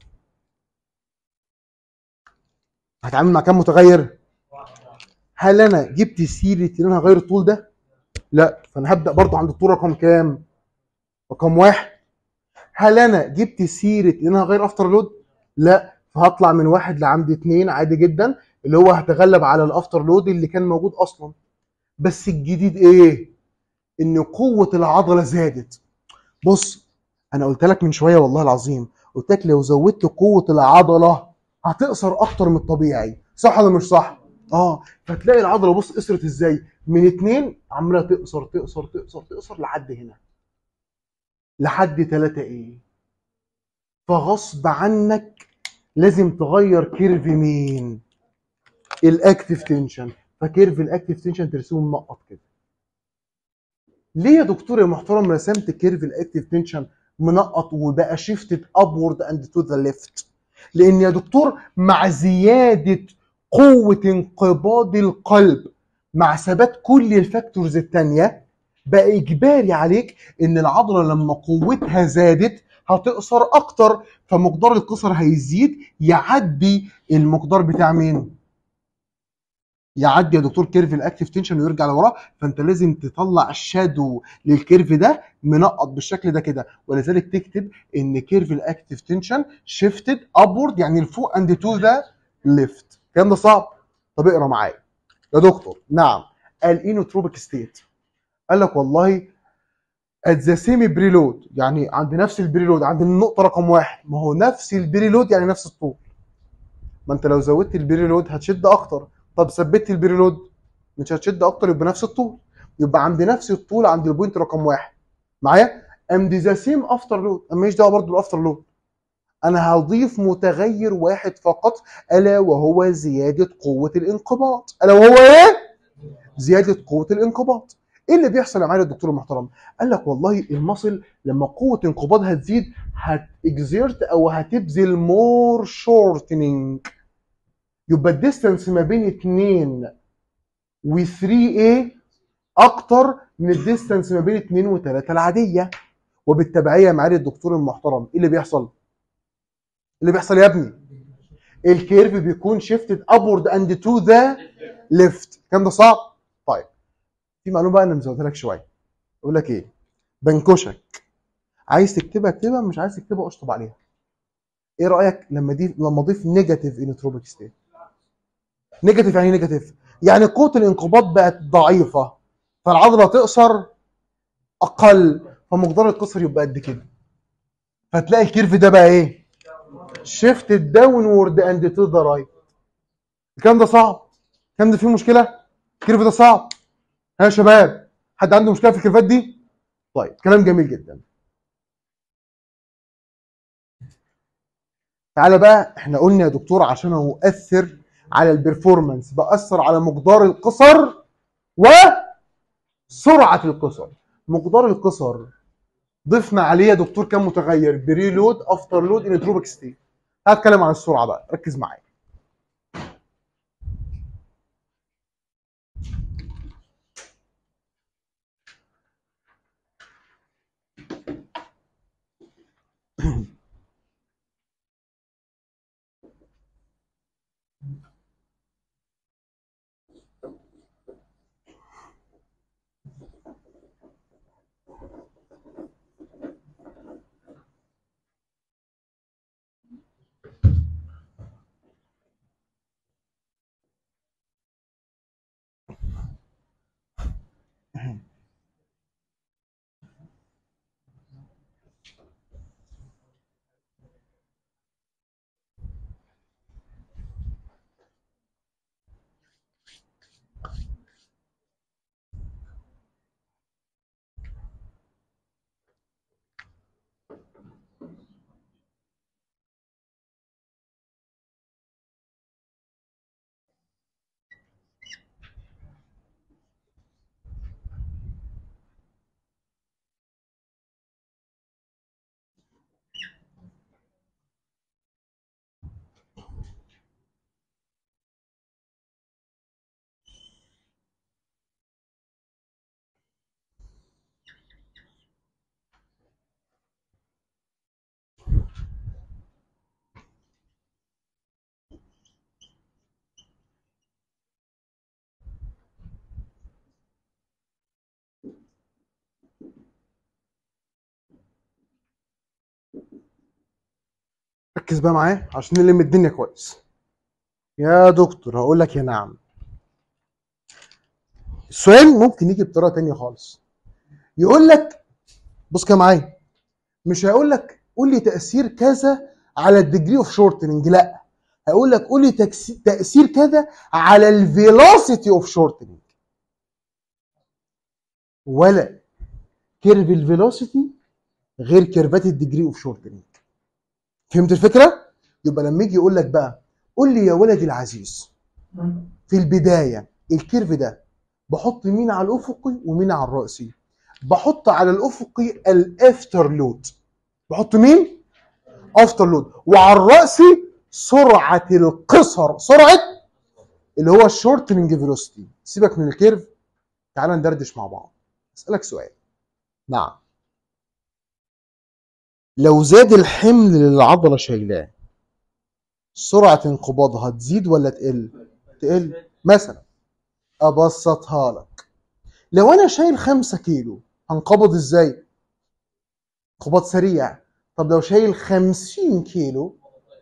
هتعامل مع كام متغير هل انا جبت سيره ان انا هغير الطول ده لا فانا هبدا برضو عند الطول رقم كام رقم واحد هل انا جبت سيره ان انا هغير افتر لود لا فهطلع من واحد لعند اتنين عادي جدا اللي هو هتغلب على الافتر لود اللي كان موجود اصلا بس الجديد ايه ان قوه العضله زادت بص انا قلت لك من شويه والله العظيم قلت لك لو زودت قوه العضله هتقصر اكتر من الطبيعي صح ولا مش صح اه فتلاقي العضله بص قصرت ازاي من اتنين عماله تقصر تقصر تقصر تقصر لحد هنا لحد تلاتة ايه فغصب عنك لازم تغير كيرف مين الاكتف تنشن فكيرف الاكتف تنشن ترسمه منقط كده ليه يا دكتور يا محترم رسمت كيرف الاكتف تنشن منقط وبقى شيفتد ابورد اند تو ذا ليفت لان يا دكتور مع زياده قوه انقباض القلب مع ثبات كل الفاكتورز الثانيه بقى اجباري عليك ان العضله لما قوتها زادت هتقصر اكتر فمقدار القصر هيزيد يعدي المقدار بتاع مين؟ يعدي يا دكتور كيرف الاكتف تنشن ويرجع لوراه فانت لازم تطلع الشادو للكيرف ده منقط بالشكل ده كده ولذلك تكتب ان كيرف الاكتف تنشن شيفتد ابورد يعني لفوق اند تو ذا ليفت الكلام ده صعب طب اقرا معايا يا دكتور نعم الانوتروبيك ستيت قال لك والله ات ذا سيمي بريلود يعني عند نفس البريلود عند النقطه رقم واحد ما هو نفس البريلود يعني نفس الطول ما انت لو زودت البريلود هتشد اكتر طب ثبتت البريلود مش هتشد اكتر يبقى نفس الطول يبقى عند نفس الطول عند البوينت رقم واحد معايا ام ذا سيم افتر لود انا ماليش دعوه برضه بالافتر لود انا هضيف متغير واحد فقط الا وهو زياده قوه الانقباض الا وهو ايه زياده قوه الانقباض ايه اللي بيحصل يا معالي الدكتور المحترم قال لك والله المصل لما قوه انقباضها تزيد هتكزيرت او هتبذل مور شورتنينج يبقى الديستانس ما بين 2 و 3 a اكتر من الديستانس ما بين 2 و3 العاديه وبالتبعيه يا معالي الدكتور المحترم ايه اللي بيحصل؟ اللي بيحصل يا ابني الكيرف بيكون شيفتد ابورد اند تو ذا ليفت الكلام ده صعب طيب في معلومه بقى انا مزودها لك شويه اقول لك ايه بنكشك عايز تكتبها اكتبها مش عايز تكتبها اشطب عليها ايه رايك لما دي لما اضيف نيجاتيف انوتروبيك ستيت نيجاتيف يعني نيجاتيف يعني قوه الانقباض بقت ضعيفه فالعضله تقصر اقل فمقدار القصر يبقى قد كده فتلاقي الكيرف ده بقى ايه شيفت داونورد اند تو ذا رايت الكلام ده صعب الكلام ده فيه مشكله الكيرف ده صعب ها يا شباب حد عنده مشكله في الكيرفات دي طيب كلام جميل جدا تعالى بقى احنا قلنا يا دكتور عشان اؤثر على البرفورمانس باثر على مقدار القصر وسرعه القصر مقدار القصر ضفنا عليه يا دكتور كم متغير بري لود افتر لود انتروبيك ستيت هتكلم عن السرعه بقى ركز معايا ركز بقى معايا عشان نلم الدنيا كويس يا دكتور هقول لك يا نعم السؤال ممكن يجي بطريقه تانية خالص يقول لك بص كده معايا مش هيقول لك قول لي تاثير كذا على الديجري اوف شورتنج لا هقول لك قول لي تكس- تاثير كذا على الفيلوسيتي اوف شورتنج ولا كيرف الفيلوسيتي غير كيرفات الديجري اوف شورتنج فهمت الفكره يبقى لما يجي يقول لك بقى قول لي يا ولدي العزيز في البدايه الكيرف ده بحط مين على الافقي ومين على الراسي بحط على الافقي الافتر لود بحط مين افتر لود وعلى الراسي سرعه القصر سرعه اللي هو الشورتنج فيلوسيتي سيبك من الكيرف تعال ندردش مع بعض اسالك سؤال نعم لو زاد الحمل اللي العضله شايلاه سرعه انقباضها تزيد ولا تقل تقل مثلا ابسطها لك لو انا شايل 5 كيلو هنقبض ازاي انقباض سريع طب لو شايل 50 كيلو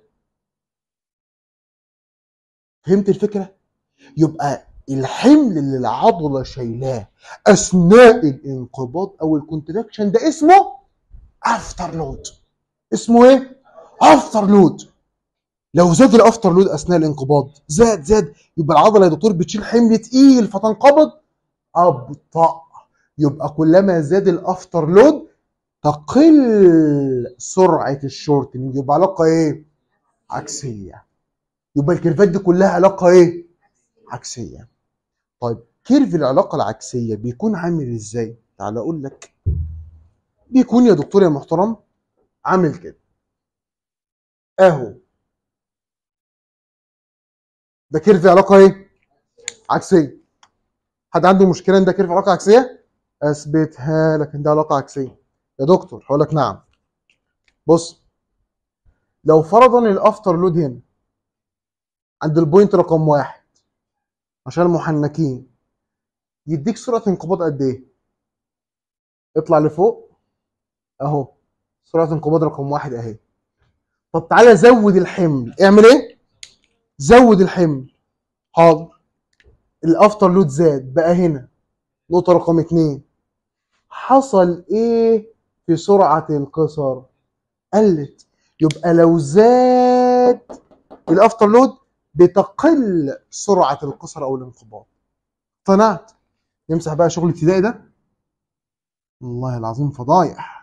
فهمت الفكره يبقى الحمل اللي العضله شايلاه اثناء الانقباض او الكونتراكشن ده اسمه افتر لود اسمه ايه افتر لود لو زاد الافتر لود اثناء الانقباض زاد زاد يبقى العضله يا دكتور بتشيل حمل تقيل فتنقبض ابطا يبقى كلما زاد الافتر لود تقل سرعه الشورتنج يبقى علاقه ايه عكسيه يبقى الكيرفات دي كلها علاقه ايه عكسيه طيب كيرف العلاقه العكسيه بيكون عامل ازاي تعال اقول لك بيكون يا دكتور يا محترم عامل كده اهو ده كيرف علاقه ايه عكسيه حد عنده مشكله ان ده كيرف علاقه عكسيه اثبتها لك ان ده علاقه عكسيه يا دكتور هقول لك نعم بص لو فرضا الافتر لود هنا عند البوينت رقم واحد عشان المحنكين يديك سرعه انقباض قد ايه اطلع لفوق اهو سرعه انقباض رقم واحد اهي طب تعالى زود الحمل اعمل ايه زود الحمل حاضر الافتر لود زاد بقى هنا نقطه رقم اتنين حصل ايه في سرعه القصر قلت يبقى لو زاد الافتر لود بتقل سرعه القصر او الانقباض اقتنعت نمسح بقى شغل ابتدائي ده والله العظيم فضايح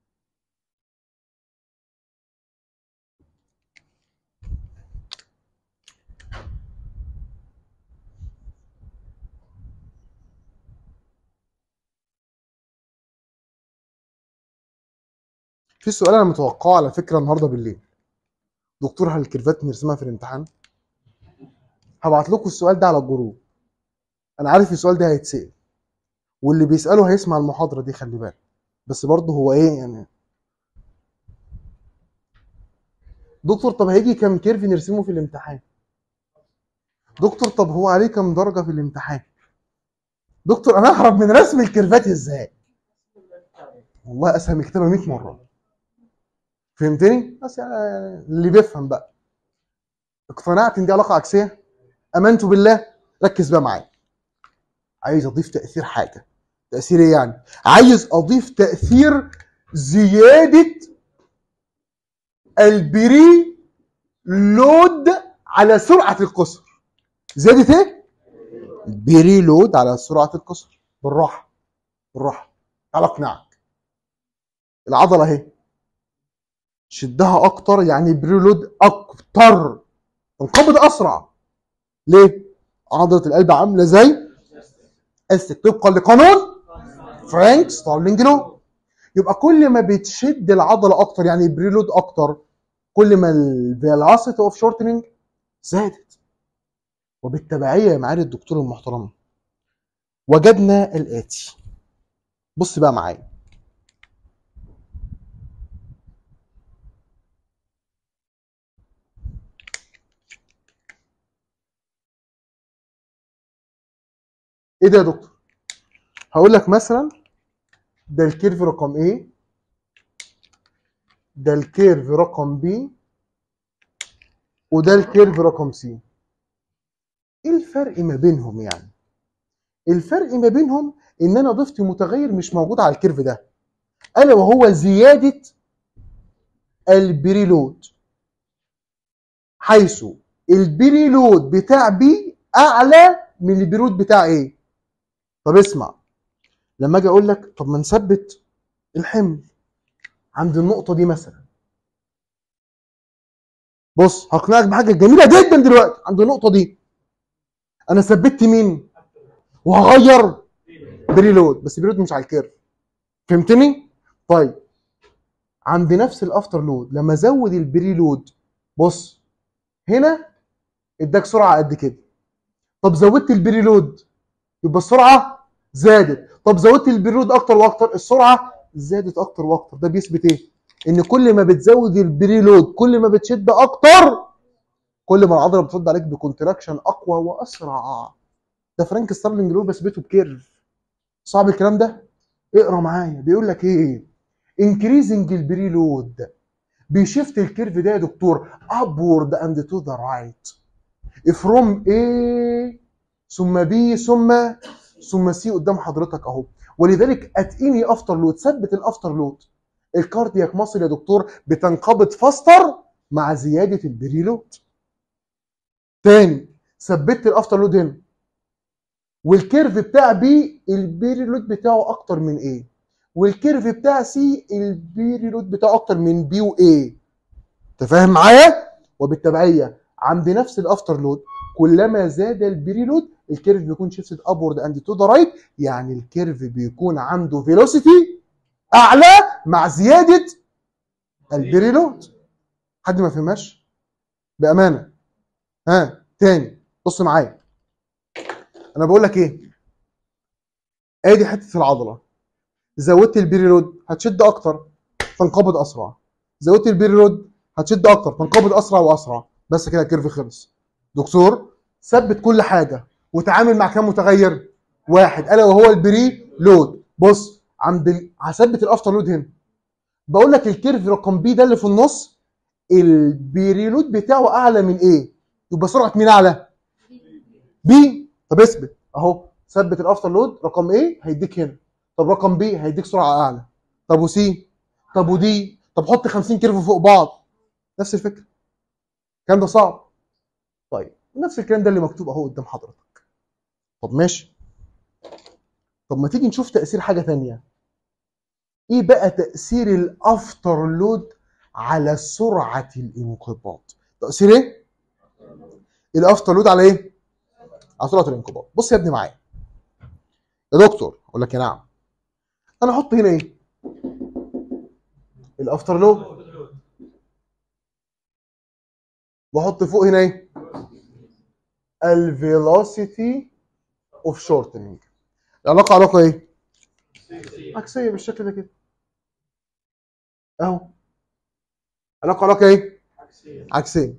في سؤال انا متوقعه على فكره النهارده بالليل دكتور هل الكيرفات نرسمها في الامتحان هبعت لكم السؤال ده على الجروب انا عارف السؤال ده هيتسال واللي بيساله هيسمع المحاضره دي خلي بالك بس برضه هو ايه يعني دكتور طب هيجي كام كيرف نرسمه في الامتحان دكتور طب هو عليه كام درجه في الامتحان دكتور انا اهرب من رسم الكيرفات ازاي والله اسهل من كتابه 100 مره فهمتني بس يعني اللي بيفهم بقى اقتنعت ان دي علاقه عكسيه امنت بالله ركز بقى معايا عايز اضيف تاثير حاجه تاثير ايه يعني عايز اضيف تاثير زياده البري لود على سرعه القصر زياده ايه البري لود على سرعه القصر بالراحه بالراحه تعال اقنعك العضله اهي شدها اكتر يعني بري لود اكتر تنقبض اسرع ليه عضله القلب عامله زي استك طبقا لقانون فرانك ستارلينج لو يبقى كل ما بتشد العضله اكتر يعني بريلود اكتر كل ما الفيلاسيتي اوف شورتنج زادت وبالتبعيه يا معالي الدكتور المحترم وجدنا الاتي بص بقى معايا ايه ده يا دكتور هقول لك مثلا ده الكيرف رقم ايه ده الكيرف رقم بي وده الكيرف رقم سي ايه الفرق ما بينهم يعني الفرق ما بينهم ان انا ضفت متغير مش موجود على الكيرف ده الا وهو زياده البريلود حيث البري لود بتاع بي اعلى من البري لود بتاع ايه طب اسمع لما اجي اقول لك طب ما نثبت الحمل عند النقطه دي مثلا بص هقنعك بحاجه جميله جدا دلوقتي عند النقطه دي انا ثبت مين وهغير بري لود بس بري لود مش على الكيرف فهمتني طيب عند نفس الافتر لود لما ازود البري لود بص هنا اداك سرعه قد كده طب زودت البري لود يبقى السرعه زادت طب زودت البري لود اكتر واكتر السرعه زادت اكتر واكتر ده بيثبت ايه ان كل ما بتزود البري لود كل ما بتشد اكتر كل ما العضله بترد عليك بكونتراكشن اقوى واسرع ده فرانك ستارلينج لو بثبته بكيرف صعب الكلام ده اقرا معايا بيقول لك ايه انكريزنج البري لود بيشفت الكيرف ده يا دكتور upward and to the right from A ثم B ثم ثم C قدام حضرتك اهو ولذلك اتقيني افتر لود ثبت الافتر لود الكاردياك ماسل يا دكتور بتنقبض فاستر مع زياده البري لود تاني ثبت الافتر لود هنا والكيرف بتاع بي البيري لود بتاعه اكتر من ايه والكيرف بتاع سي البيري لود بتاعه اكتر من بي وايه انت فاهم معايا وبالتبعيه عند نفس الافتر لود كلما زاد البيري لود الكيرف بيكون شيفتد ابورد اند تو ذا رايت يعني الكيرف بيكون عنده فيلوسيتي اعلى مع زياده البيري لود حد ما فهمهاش بامانه ها تاني بص معايا انا بقول لك ايه ادي حته العضله زودت البيري لود هتشد اكتر تنقبض اسرع زودت البيري لود هتشد اكتر تنقبض اسرع واسرع بس كده الكيرف خلص دكتور ثبت كل حاجه وتعامل مع كام متغير واحد الا وهو البري لود بص عند ال... هثبت الافتر لود هنا بقول لك الكيرف رقم بي ده اللي في النص البري لود بتاعه اعلى من ايه يبقى سرعه مين اعلى بي طب اثبت اهو ثبت الافتر لود رقم ايه هيديك هنا طب رقم بي هيديك سرعه اعلى طب وسي طب ودي طب حط 50 كيرف فوق بعض نفس الفكره الكلام ده صعب طيب نفس الكلام ده اللي مكتوب اهو قدام حضرتك طب ماشي طب ما تيجي نشوف تاثير حاجه ثانيه ايه بقى تاثير الافتر لود على سرعه الانقباض تاثير ايه الافتر لود على ايه على سرعه الانقباض بص يا ابني معايا يا دكتور اقول لك يا نعم انا احط هنا ايه الافتر لود واحط فوق هنا ايه الفيلوسيتي اوف شورتنج العلاقه علاقه ايه عكسيه بالشكل ده كده اهو علاقه علاقه ايه عكسيه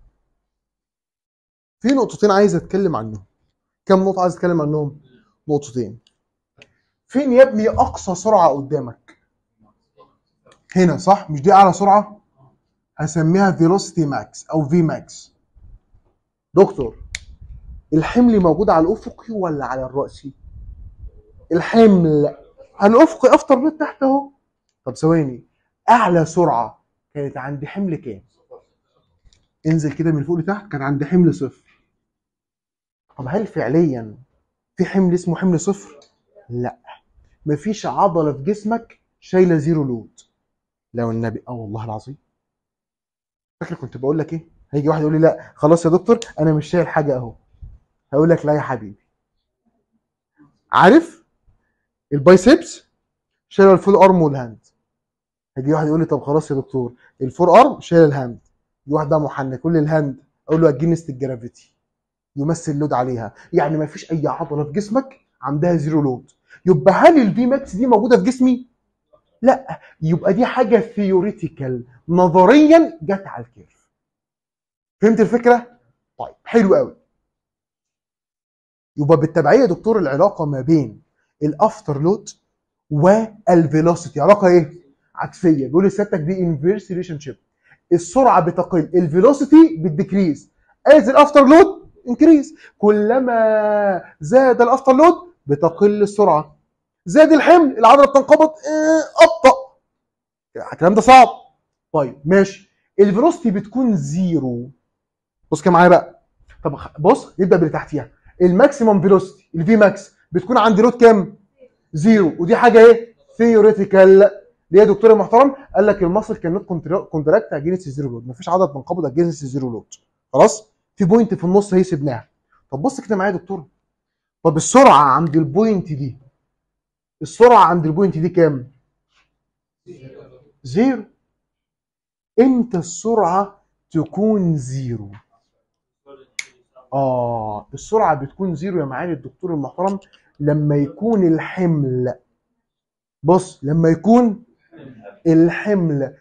في نقطتين عايز اتكلم عنهم كم نقطه عايز اتكلم عنهم نقطتين فين يا ابني اقصى سرعه قدامك هنا صح مش دي اعلى سرعه هسميها فيلوسيتي ماكس او في ماكس دكتور الحمل موجود على الافقي ولا على الراسي الحمل على الافقي افتر بيت تحت اهو طب ثواني اعلى سرعه كانت عند حمل كام انزل كده من فوق لتحت كان عند حمل صفر طب هل فعليا في حمل اسمه حمل صفر لا مفيش عضله في جسمك شايله زيرو لود لو النبي اه والله العظيم فاكر كنت بقول لك ايه هيجي واحد يقول لي لا خلاص يا دكتور انا مش شايل حاجه اهو هقول لك لا يا حبيبي عارف البايسبس شايل الفول ارم والهاند هيجي واحد يقول لي طب خلاص يا دكتور الفور ارم شايل الهاند يجي واحد بقى محنك يقول لي الهاند اقول له اجينست الجرافيتي يمثل لود عليها يعني ما فيش اي عضله في جسمك عندها زيرو لود يبقى هل الفي ماكس دي موجوده في جسمي لا يبقى دي حاجه ثيوريتيكال نظريا جت على الكيرف فهمت الفكره طيب حلو قوي يبقى بالتبعيه يا دكتور العلاقه ما بين الافتر لود والفيلوسيتي علاقه ايه عكسيه بيقول لسيادتك دي انفيرس ريليشن شيب السرعه بتقل الفيلوسيتي بتديكريز از الافتر لود انكريز كلما زاد الافتر لود بتقل السرعه زاد الحمل العضله بتنقبض ابطا الكلام ده صعب طيب ماشي الفيلوسيتي بتكون زيرو بص كده معايا بقى طب خ- بص نبدا باللي تحتيها الماكسيمم فيلوسيتي الفي ماكس بتكون عند لود كام؟ زيرو ودي حاجه ايه؟ ثيوريتيكال ليه يا دكتور يا محترم؟ قال لك المصل كان نوت كونتراكت اجينست زيرو لود مفيش عدد منقبض اجينست زيرو لود خلاص؟ في بوينت في النص هي سيبناها طب بص كده معايا يا دكتور طب السرعه عند البوينت دي السرعه عند البوينت دي كام؟ زيرو امتى السرعه تكون زيرو؟ اه السرعه بتكون زيرو يا معالي الدكتور المحترم لما يكون الحمل بص لما يكون الحمل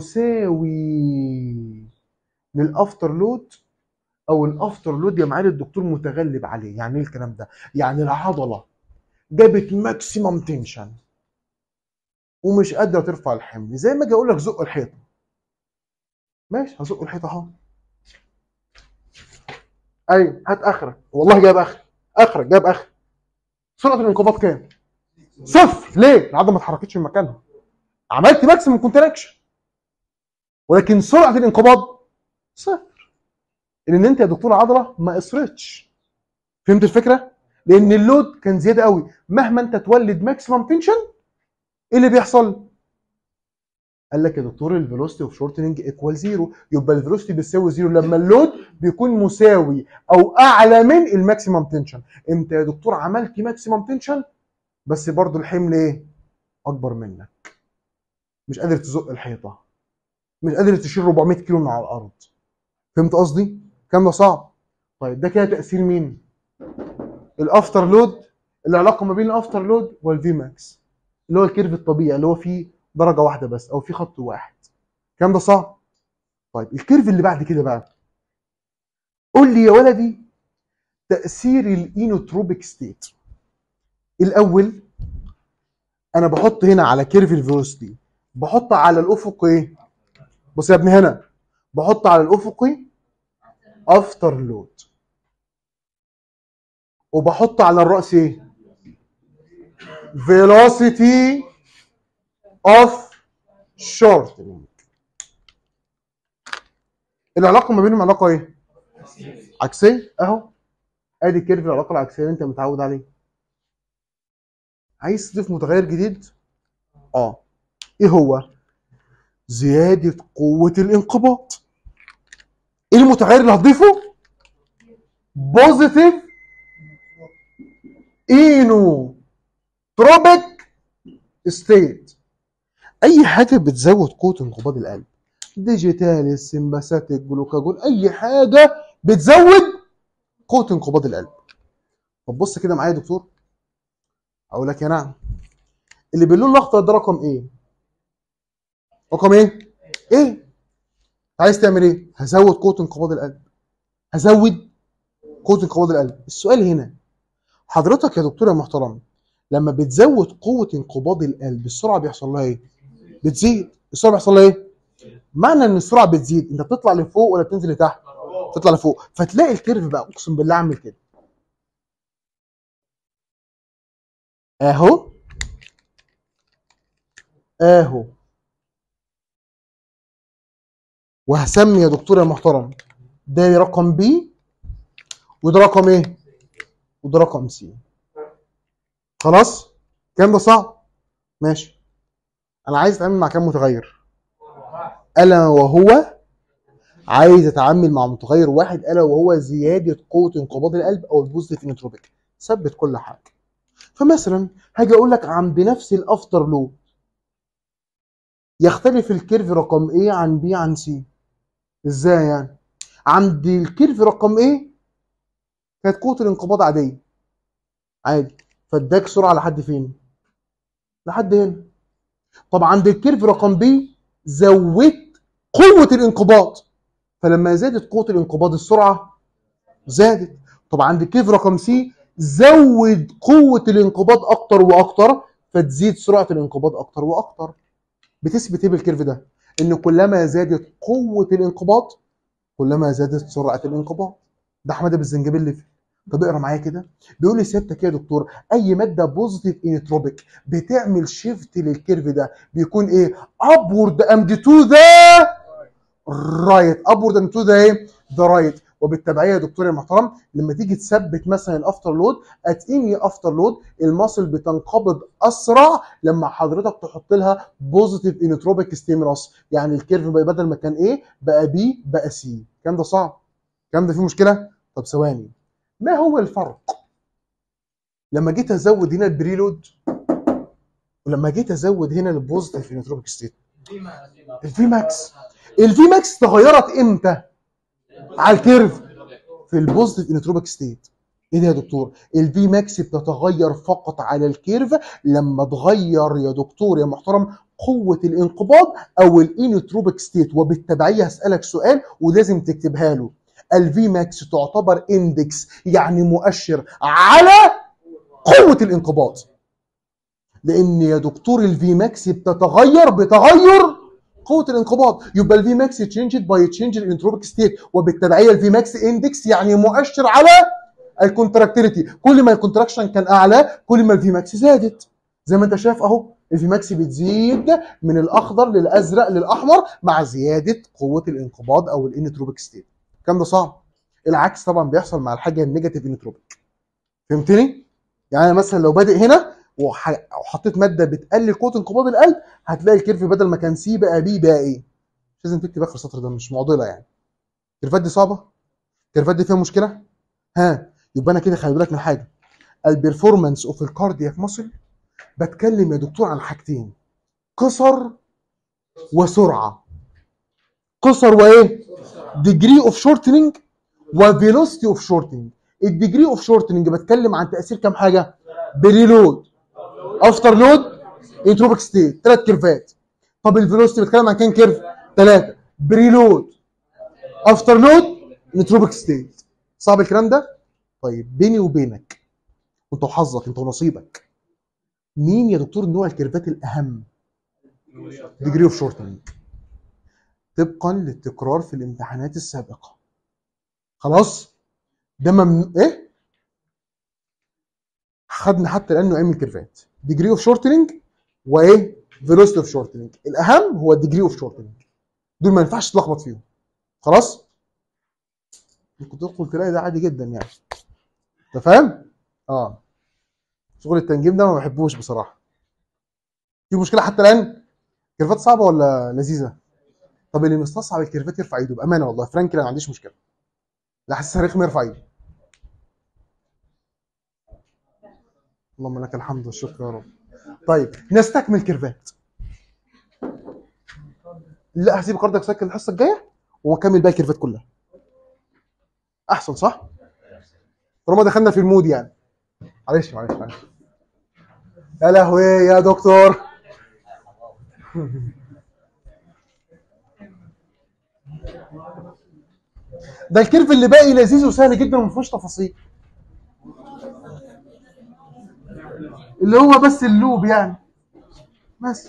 مساوي للافتر لود او الافتر لود يا معالي الدكتور متغلب عليه يعني ايه الكلام ده يعني العضله جابت ماكسيمم تنشن ومش قادره ترفع الحمل زي ما اجي اقول لك زق الحيطه ماشي هزق الحيطه اهو ايوه هات اخرك والله جايب اخرك اخرك جايب اخرك سرعه الانقباض كام؟ صفر ليه؟ العضله ما اتحركتش من مكانها عملت ماكسيمم كونتراكشن ولكن سرعه الانقباض صفر لان انت يا دكتور عضله ما قصرتش فهمت الفكره؟ لان اللود كان زياده قوي مهما انت تولد ماكسيمم تنشن ايه اللي بيحصل؟ قال لك يا دكتور الفيلوسيتي اوف شورتنج ايكوال زيرو يبقى الفيلوسيتي بتساوي زيرو لما اللود بيكون مساوي او اعلى من الماكسيمم تنشن امتى يا دكتور عملت ماكسيمم تنشن بس برضو الحمل ايه اكبر منك مش قادر تزق الحيطه مش قادر تشيل 400 كيلو من على الارض فهمت قصدي الكلام ده صعب طيب ده كده تاثير مين الافتر لود العلاقه ما بين الافتر لود والفي ماكس اللي هو الكيرف الطبيعي اللي هو فيه درجه واحده بس او فيه خط واحد الكلام ده صعب طيب الكيرف اللي بعد كده بقى قول لي يا ولدي تاثير الاينوتروبيك ستيت الاول انا بحط هنا على كيرف الفيلوسيتي بحط على الافق ايه بص يا ابني هنا بحط على الافقي افتر لود وبحط على الراس ايه velocity of shortening العلاقه ما بينهم علاقه ايه عكسيه اهو ادي كيرف العلاقه العكسيه اللي انت متعود عليه عايز تضيف متغير جديد اه ايه هو زياده قوه الانقباض ايه المتغير اللي هتضيفه بوزيتيف اينو تروبيك ستيت اي حاجه بتزود قوه انقباض القلب ديجيتال سمباثيك جلوكاجون اي حاجه بتزود قوه انقباض القلب طب بص كده معايا يا دكتور اقول لك يا نعم اللي باللون الاخضر ده رقم ايه رقم ايه ايه عايز تعمل ايه هزود قوه انقباض القلب هزود قوه انقباض القلب السؤال هنا حضرتك يا دكتور يا محترم لما بتزود قوه انقباض القلب السرعه بيحصل لها ايه بتزيد السرعه بيحصل لها ايه معنى ان السرعه بتزيد انت بتطلع لفوق ولا بتنزل لتحت تطلع لفوق فتلاقي الكيرف بقى اقسم بالله عامل كده اهو اهو وهسمي يا دكتور يا محترم ده رقم بي وده رقم ايه وده رقم سي خلاص الكلام ده صعب ماشي انا عايز اتعامل مع كام متغير الا وهو عايز اتعامل مع متغير واحد الا وهو زياده قوه انقباض القلب او البوزيتيف انتروبيك ثبت كل حاجه فمثلا هاجي اقول لك عند نفس الافتر لود يختلف الكيرف رقم ايه عن بي عن سي ازاي يعني عند الكيرف رقم ايه كانت قوه الانقباض عاديه عادي فاداك سرعه لحد فين لحد هنا طب عند الكيرف رقم بي زودت قوه الانقباض فلما زادت قوه الانقباض السرعه زادت طب عند الكيرف رقم سي زود قوه الانقباض اكتر واكتر فتزيد سرعه الانقباض اكتر واكتر بتثبت ايه بالكيرف ده ان كلما زادت قوه الانقباض كلما زادت سرعه الانقباض ده احمد بالزنجبيل طب اقرا معايا كده بيقول لي سيادتك يا دكتور اي ماده بوزيتيف انتروبيك بتعمل شيفت للكيرف ده بيكون ايه ابورد اند تو ذا رايت ابورد اند تو ذا ايه ذا رايت وبالتبعيه يا دكتور يا محترم لما تيجي تثبت مثلا الافتر لود ات اني افتر لود الماسل بتنقبض اسرع لما حضرتك تحط لها بوزيتيف انوتروبيك ستيمولاس يعني الكيرف بقى بدل ما كان ايه بقى بي بقى سي الكلام ده صعب الكلام ده فيه مشكله طب ثواني ما هو الفرق لما جيت ازود هنا البريلود ولما جيت ازود هنا البوزيتيف انوتروبيك ستيت الفي ماكس الفي ماكس تغيرت امتى على الكيرف في البوزيتيف انوتروبيك ستيت ايه ده يا دكتور الفي ماكس بتتغير فقط على الكيرف لما تغير يا دكتور يا محترم قوة الانقباض او الانوتروبيك ستيت وبالتبعية هسألك سؤال ولازم تكتبها له الفي ماكس تعتبر اندكس يعني مؤشر على قوة الانقباض لان يا دكتور الفي ماكس بتتغير بتغير قوه الانقباض يبقى الفي ماكس تشينجد باي تشينج الانتروبيك ستيت وبالتبعيه الفي ماكس اندكس يعني مؤشر على الكونتراكتيليتي كل ما الكونتراكشن كان اعلى كل ما الفي ماكس زادت زي ما انت شايف اهو الفي ماكس بتزيد من الاخضر للازرق للاحمر مع زياده قوه الانقباض او الانتروبيك ستيت الكلام ده صعب العكس طبعا بيحصل مع الحاجه النيجاتيف انتروبيك فهمتني يعني أنا مثلا لو بادئ هنا وح- وحطيت ماده بتقلل قوه انقباض القلب هتلاقي الكيرف بدل ما كان سي بقى بي بقى ايه مش لازم تكتب اخر السطر ده مش معضله يعني الكيرفات دي صعبه الكيرفات دي فيها مشكله ها يبقى انا كده خلي بالك من حاجه البرفورمانس اوف الكاردياك ماسل بتكلم يا دكتور عن حاجتين قصر وسرعه قصر وايه ديجري اوف شورتنج وفيلوسيتي اوف شورتنج الديجري اوف شورتنج بتكلم عن تاثير كام حاجه بريلود افتر لود انتروبيك ستيت ثلاث كيرفات طب الفيلوسيتي بتكلم عن كام كيرف ثلاثه بريلود افتر لود انتروبيك ستيت صعب الكلام ده طيب بيني وبينك انت وحظك انت ونصيبك مين يا دكتور نوع الكيرفات الاهم ديجري اوف شورتنج طبقا للتكرار في الامتحانات السابقه خلاص ده ممنوع ايه خدنا حتى الان نوعين من الكيرفات ديجري اوف شورتنج وايه فيلوسيتي اوف شورتنج الاهم هو الديجري اوف شورتنج دول ما ينفعش تلخبط فيهم خلاص ممكن تدخل تلاقي ده عادي جدا يعني انت فاهم اه شغل التنجيم ده ما بحبوش بصراحه في مشكله حتى الان كيرفات صعبه ولا لذيذه طب اللي مستصعب الكيرفات يرفع ايده بامانه والله فرانك انا ما عنديش مشكله لا حاسسها رخم يرفع ايده اللهم لك الحمد والشكر يا رب طيب نستكمل كيرفات لا هسيب كاردك سايكل الحصه الجايه واكمل باقي الكيرفات كلها احسن صح طالما دخلنا في المود يعني معلش معلش معلش يا لهوي يا دكتور ده الكيرف اللي باقي لذيذ وسهل جدا وما فيهوش تفاصيل اللي هو بس اللوب يعني بس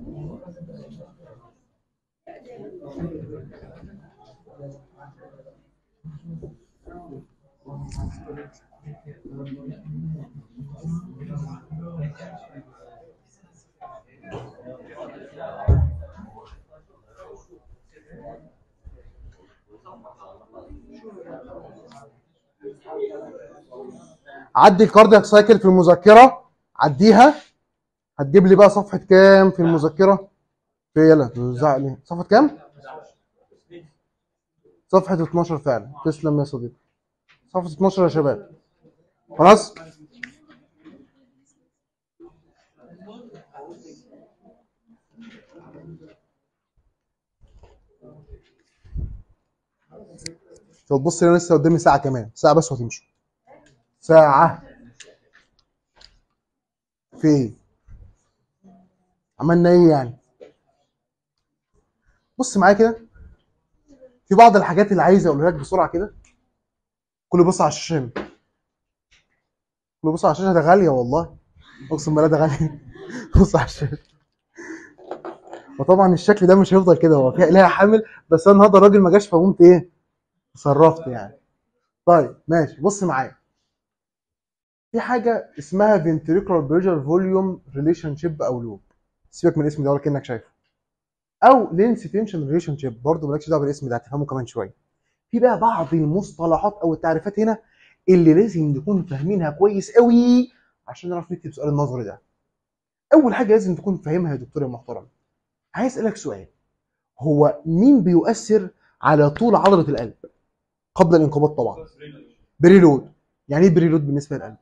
عدي الكاردياك سايكل في المذكره عديها هتجيب لي بقى صفحه كام في المذكره في يلا توزع لي صفحه كام صفحه 12 فعلا تسلم يا صديقي صفحه 12 يا شباب خلاص طب بص انا لسه قدامي ساعه كمان ساعه بس وهتمشوا ساعه في ايه عملنا ايه يعني بص معايا كده في بعض الحاجات اللي عايز اقولها لك بسرعه كده كله بص على الشاشه هنا. كله بص على الشاشه ده غاليه والله اقسم بالله ده غاليه بص على الشاشه وطبعا الشكل ده مش هيفضل كده هو فيها ليها حامل بس انا النهارده الراجل ما جاش فقمت ايه تصرفت يعني طيب ماشي بص معايا في حاجه اسمها ventricular pressure volume relationship او لوب سيبك من الاسم ده ولا كانك شايفه او لينس تنشن ريليشن شيب برضه مالكش دعوه بالاسم ده هتفهمه كمان شويه في بقى بعض المصطلحات او التعريفات هنا اللي لازم نكون فاهمينها كويس قوي عشان نعرف نكتب سؤال النظري ده اول حاجه لازم تكون فاهمها يا دكتور يا محترم عايز اسالك سؤال هو مين بيؤثر على طول عضله القلب قبل الانقباض طبعا بريلود يعني ايه بريلود بالنسبه للقلب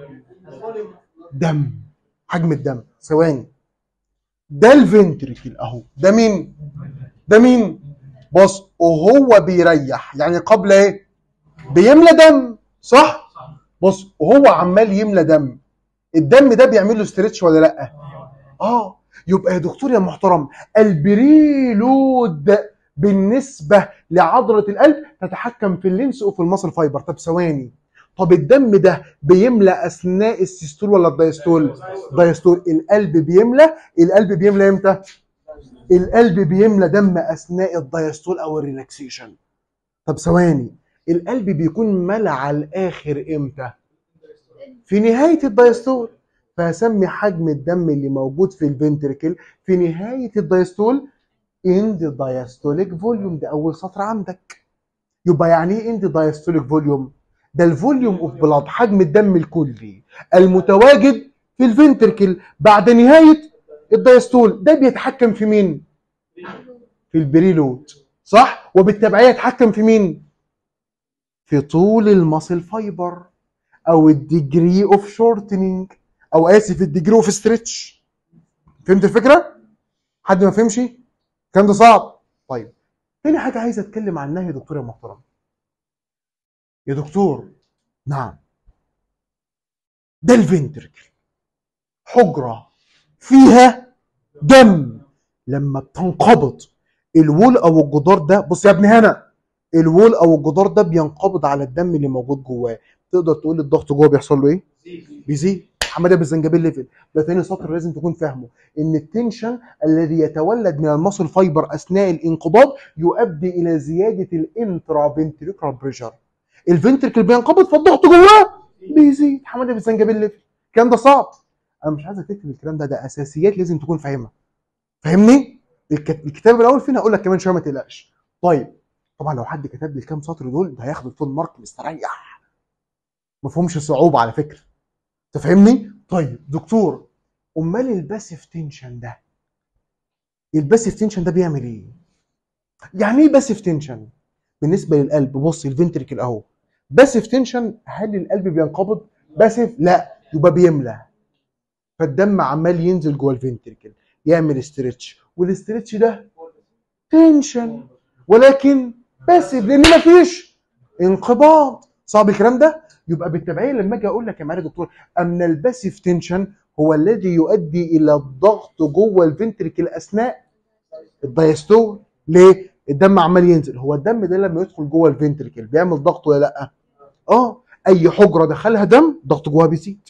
دم حجم الدم ثواني ده الفنتريكل اهو ده مين ده مين بص وهو بيريح يعني قبل ايه بيملى دم صح بص وهو عمال يملى دم الدم ده بيعمل له ستريتش ولا لا اه يبقى يا دكتور يا محترم البريلود بالنسبه لعضله القلب تتحكم في اللينس وفي المصل فايبر طب ثواني طب الدم ده بيملى اثناء السيستول ولا الدايستول دايستول القلب بيملى القلب بيملى امتى القلب بيملى دم اثناء الدايستول او الريلاكسيشن طب ثواني القلب بيكون ملى على الاخر امتى في نهايه الدايستول فهسمي حجم الدم اللي موجود في الفنتركل في نهايه الدايستول in the diastolic volume ده اول سطر عندك يبقى يعني ايه in the diastolic volume ده الفوليوم اوف بلاد حجم الدم الكلي المتواجد في الفنتركل بعد نهايه الدايستول ده بيتحكم في مين في البريلود صح وبالتبعيه يتحكم في مين في طول الماسل فايبر او الديجري اوف شورتنينج او اسف الديجري اوف ستريتش فهمت الفكره حد ما فهمش الكلام ده صعب طيب تاني حاجه عايز اتكلم عنها يا دكتور يا محترم يا دكتور نعم ده الفنتركل حجره فيها دم لما بتنقبض الوول او الجدار ده بص يا ابني هنا الوول او الجدار ده بينقبض على الدم اللي موجود جواه تقدر تقول لي الضغط جوه بيحصل له ايه بيزيد حماده بالزنجبيل ليفل ده تاني سطر لازم تكون فاهمه ان التنشن الذي يتولد من المصل فايبر اثناء الانقباض يؤدي الى زياده الانترا فنتريكولار بريشر الفنتركل بينقبض فالضغط جواه بيزيد حماده بالزنجبيل ليفل الكلام ده صعب انا مش عايزك تكتب الكلام ده ده اساسيات لازم تكون فاهمها فاهمني الك- الكتاب الاول فينا هقول لك كمان شويه ما تقلقش طيب طبعا لو حد كتب لي الكام سطر دول ده هياخد الفول مارك مستريح ما فيهمش صعوبه على فكره تفهمني طيب دكتور امال الباسيف تنشن ده الباسيف تنشن ده بيعمل ايه يعني ايه باسيف تنشن بالنسبه للقلب بص الفنتريكل اهو باسيف تنشن هل القلب بينقبض باسيف لا يبقى بيملى فالدم عمال ينزل جوه الفنتريكل يعمل استرتش والاسترتش ده تنشن ولكن باسيف لان مفيش انقباض صعب الكلام ده يبقى بالتبعيه لما اجي اقول لك يا معالي دكتور ان الباسيف تنشن هو الذي يؤدي الى الضغط جوه الفنتريكل اثناء الدايستول ليه؟ الدم عمال ينزل هو الدم ده لما يدخل جوه الفنتريكل بيعمل ضغط ولا لا؟ اه اي حجره دخلها دم ضغط جواها بيزيد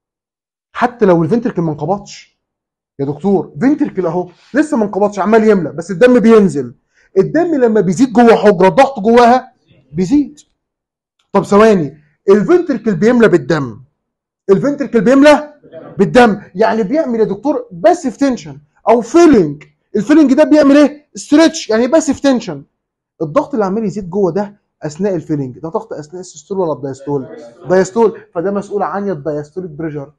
حتى لو الفنتريكل ما انقبضش يا دكتور فنتريكل اهو لسه ما انقبضش عمال يملى بس الدم بينزل الدم لما بيزيد جوه حجره الضغط جواها بيزيد طب ثواني الفنتركل بيملى بالدم الفنتركل بيملى بالدم يعني بيعمل يا دكتور باسيف تنشن او فيلنج الفيلنج ده بيعمل ايه ستريتش يعني باسيف تنشن الضغط اللي عمال يزيد جوه ده اثناء الفيلنج ده ضغط اثناء السيستول ولا الدايستول دايستول فده مسؤول عن الدايستوليك بريشر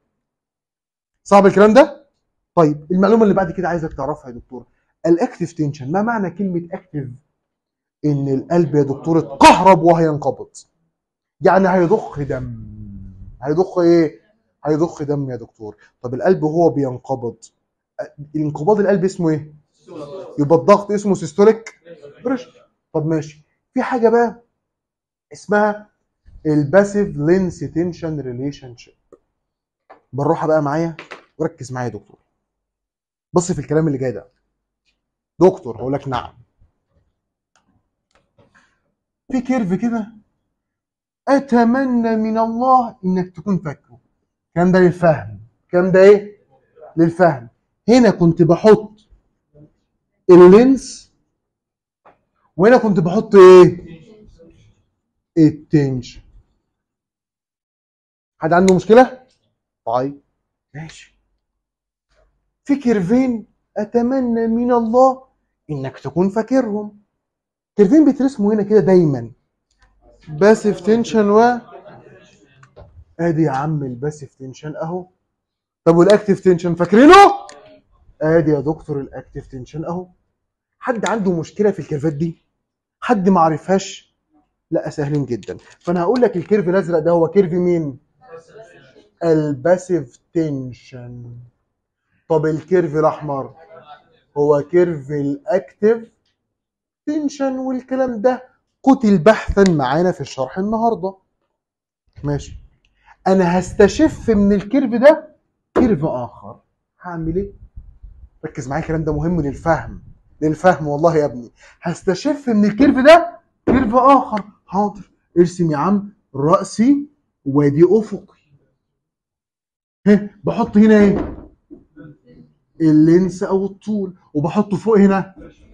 صعب الكلام ده طيب المعلومه اللي بعد كده عايزك تعرفها يا دكتور الاكتيف تنشن ما معنى كلمه اكتيف ان القلب يا دكتور اتكهرب وهينقبض يعني هيضخ دم هيضخ ايه هيضخ دم يا دكتور طب القلب وهو بينقبض الانقباض القلب اسمه ايه يبقى الضغط اسمه سيستوليك بريشر طب ماشي في حاجه بقى اسمها الباسيف لينس تنشن ريليشن شيب بالراحه بقى معايا وركز معايا يا دكتور بص في الكلام اللي جاي ده دكتور هقول لك نعم في كيرف كده اتمنى من الله انك تكون فاكره الكلام ده للفهم الكلام ده ايه للفهم هنا كنت بحط اللينس وهنا كنت بحط ايه التنشن حد عنده مشكله طيب ماشي في كيرفين اتمنى من الله انك تكون فاكرهم كيرفين بيترسموا هنا كده دايما باسيف تنشن و ادي يا عم الباسيف تنشن اهو طب والاكتيف تنشن فاكرينه ادي يا دكتور الاكتيف تنشن اهو حد عنده مشكله في الكيرفات دي حد ما عرفهاش لا سهلين جدا فانا هقول لك الكيرف الازرق ده هو كيرف مين الباسيف تنشن طب الكيرف الاحمر هو كيرف الاكتيف تنشن والكلام ده قتل بحثا معانا في الشرح النهارده ماشي انا هستشف من الكيرف ده كيرف اخر هعمل ايه ركز معايا الكلام ده مهم للفهم للفهم والله يا ابني هستشف من الكيرف ده كيرف اخر حاضر ارسم يا عم راسي وادي افقي ها بحط هنا ايه اللينس او الطول وبحطه فوق هنا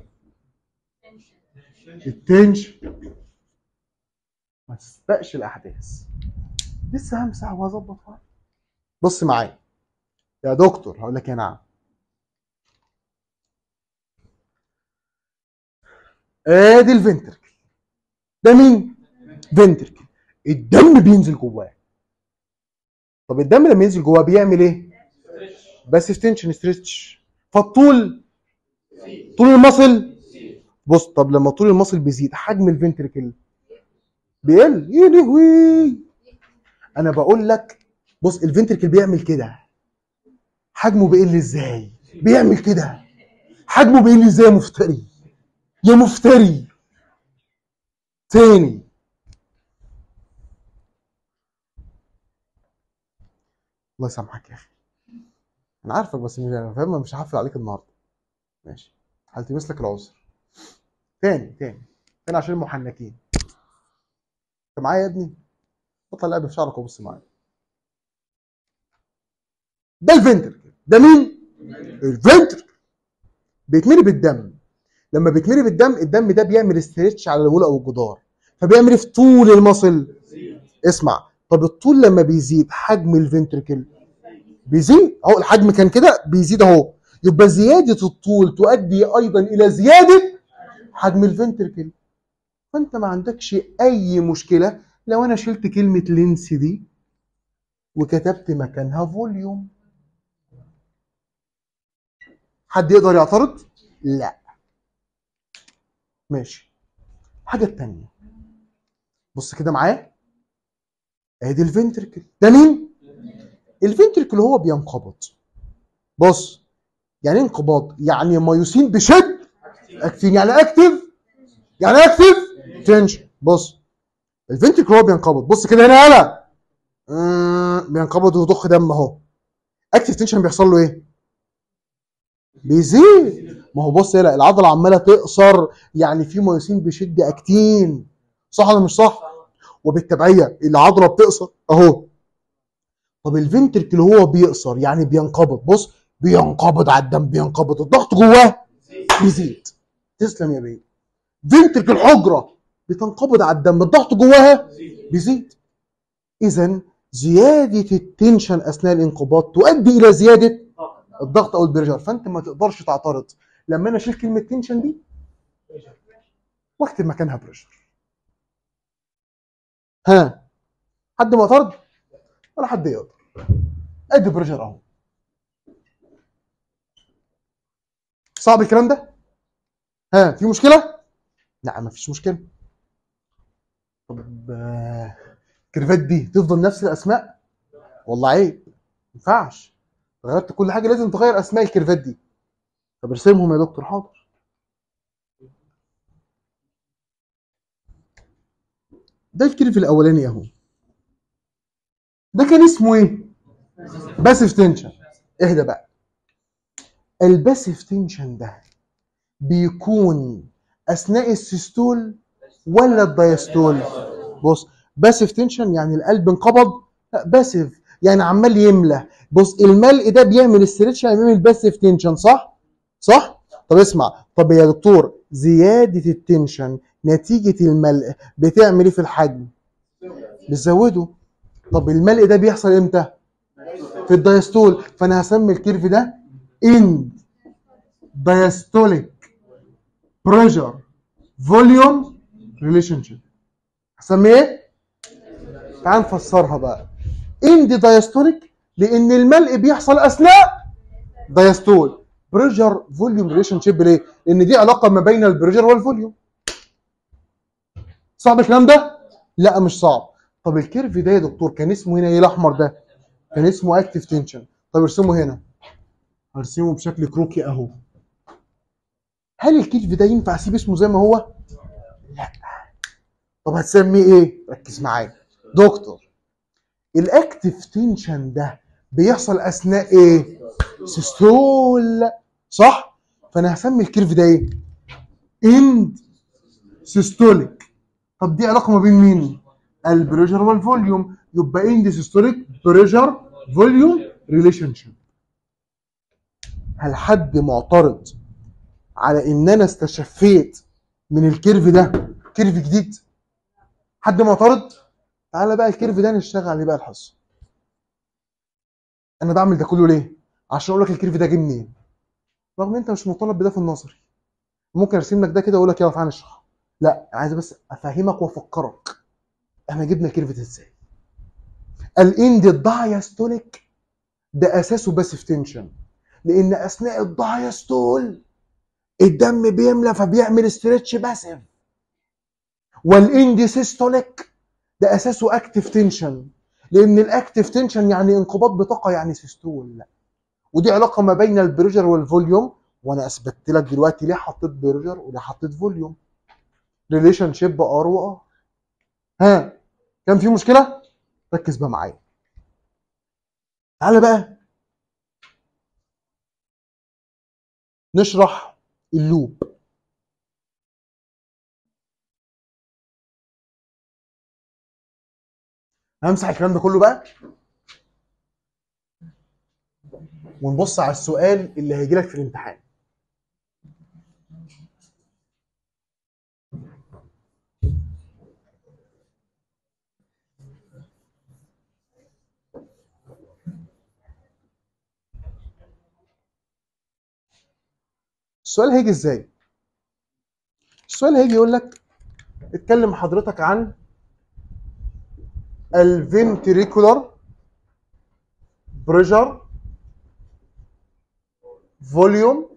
التنشن ما تسبقش الاحداث لسه همسح وهظبط معاك بص معايا يا دكتور هقول لك يا نعم ادي الفنتركل ده مين فنتركل الدم بينزل جواه طب الدم لما ينزل جواه بيعمل ايه بس تنشن ستريتش فالطول طول المصل بص طب لما طول المصل بيزيد حجم الفنتركل بيقل يا لهوي انا بقول لك بص الفنتركل بيعمل كده حجمه بيقل ازاي بيعمل كده حجمه بيقل ازاي يا مفتري يا مفتري تاني الله يسامحك يا اخي انا عارفك بس مش انا فاهم مش هحفل عليك النهارده ماشي هلتمس لك العذر تاني تاني تاني عشان المحنكين انت معايا يا ابني بطل لعب في شعرك وبص معايا ده الفنتركل ده مين الفنتركل بيتملي بالدم لما بيتملي بالدم الدم ده بيعمل استريتش على الوول او الجدار فبيعمل ايه في طول المصل اسمع طب الطول لما بيزيد حجم الفنتركل بيزيد اهو الحجم كان كده بيزيد اهو يبقى زياده الطول تؤدي ايضا الى زياده حجم الفنتركل فانت ما عندكش اي مشكله لو انا شلت كلمه لينس دي وكتبت مكانها فوليوم حد يقدر يعترض لا ماشي الحاجه الثانيه بص كده معايا ادي الفنتركل ده مين الفنتركل هو بينقبض بص يعني ايه انقباض يعني مايوسين بشد اكتين يعني اكتف يعني اكتف تنشن بص الفنتركل هو بينقبض بص كده هنا يلا آه، بينقبض ويضخ دم اهو اكتف تنشن بيحصل له ايه بيزيد ما هو بص هنا العضله عماله تقصر يعني في مايوسين بيشد اكتين صح ولا مش صح وبالتبعيه العضله بتقصر اهو طب الفنتركل هو بيقصر يعني بينقبض بص بينقبض على الدم بينقبض الضغط جواه بيزيد تسلم يا بيه فنتركل الحجره بتنقبض على الدم الضغط جواها بيزيد اذا زياده التنشن اثناء الانقباض تؤدي الى زياده الضغط او البريشر فانت ما تقدرش تعترض لما انا اشيل كلمه تنشن دي واكتب مكانها بريشر ها حد معترض ولا حد يقدر ادي بريشر اهو صعب الكلام ده ها في مشكله لا ما فيش مشكله طب آه، الكيرفات دي تفضل نفس الاسماء والله عيب ما ينفعش غيرت كل حاجه لازم تغير اسماء الكيرفات دي طب ارسمهم يا دكتور حاضر ده الكيرف الاولاني اهو ده كان اسمه ايه باسيف تنشن اهدى بقى الباسيف تنشن ده بيكون اثناء السيستول ولا الدايستول بص باسيف تنشن يعني القلب انقبض لا باسيف يعني عمال يملى بص الملء ده بيعمل استريتش يعني بيعمل باسيف تنشن صح صح طب اسمع طب يا دكتور زياده التنشن نتيجه الملء بتعمل ايه في الحجم بتزوده طب الملء ده بيحصل امتى في الدايستول فانا هسمي الكيرف ده ان diastolic pressure volume relationship هسميه ايه تعال نفسرها بقى اند دايستوليك لان الملء بيحصل اثناء دايستول بريشر فوليوم ريليشن شيب ليه لان دي علاقه ما بين البريشر والفوليوم صعب الكلام ده لا مش صعب طب الكيرف ده يا دكتور كان اسمه هنا ايه الاحمر ده كان اسمه اكتف تنشن طب ارسمه هنا هرسمه بشكل كروكي اهو هل الكيرف ده ينفع اسيب اسمه زي ما هو لا طب هتسميه ايه ركز معايا دكتور الاكتف تنشن ده بيحصل اثناء ايه سيستول صح فانا هسمي الكيرف ده ايه اند سيستوليك طب دي علاقه ما بين مين البريشر والفوليوم يبقى اند سيستوليك بريشر فوليوم ريليشن شيب هل حد معترض على ان انا استشفيت من الكيرف ده كيرف جديد حد معترض تعالى بقى الكيرف ده نشتغل عليه بقى الحصه انا بعمل ده كله ليه عشان اقول لك الكيرف ده جه منين رغم ان انت مش مطالب بده في النظري ممكن ارسم لك ده كده واقول لك يلا تعالى نشرح لا انا عايز بس افهمك وافكرك احنا جبنا الكيرف ده ازاي الاند الدايستوليك ده اساسه باسيف تنشن لان اثناء الدايستول الدم بيملى فبيعمل استرتش باسيف والاند سيستوليك ده اساسه اكتف تنشن لان الاكتف تنشن يعني انقباض بطاقه يعني سيستول ودي علاقه ما بين البريشر والفوليوم وانا اثبتت لك دلوقتي ليه حطيت بريشر وليه حطيت فوليوم ريليشن شيب ار وار ها كان في مشكله ركز بقى معايا تعالى بقى نشرح اللوب همسح الكلام ده كله بقى ونبص على السؤال اللي هيجي لك في الامتحان السؤال هيجي ازاي السؤال هيجي يقول لك اتكلم حضرتك عن الفنتريكولار بريشر فوليوم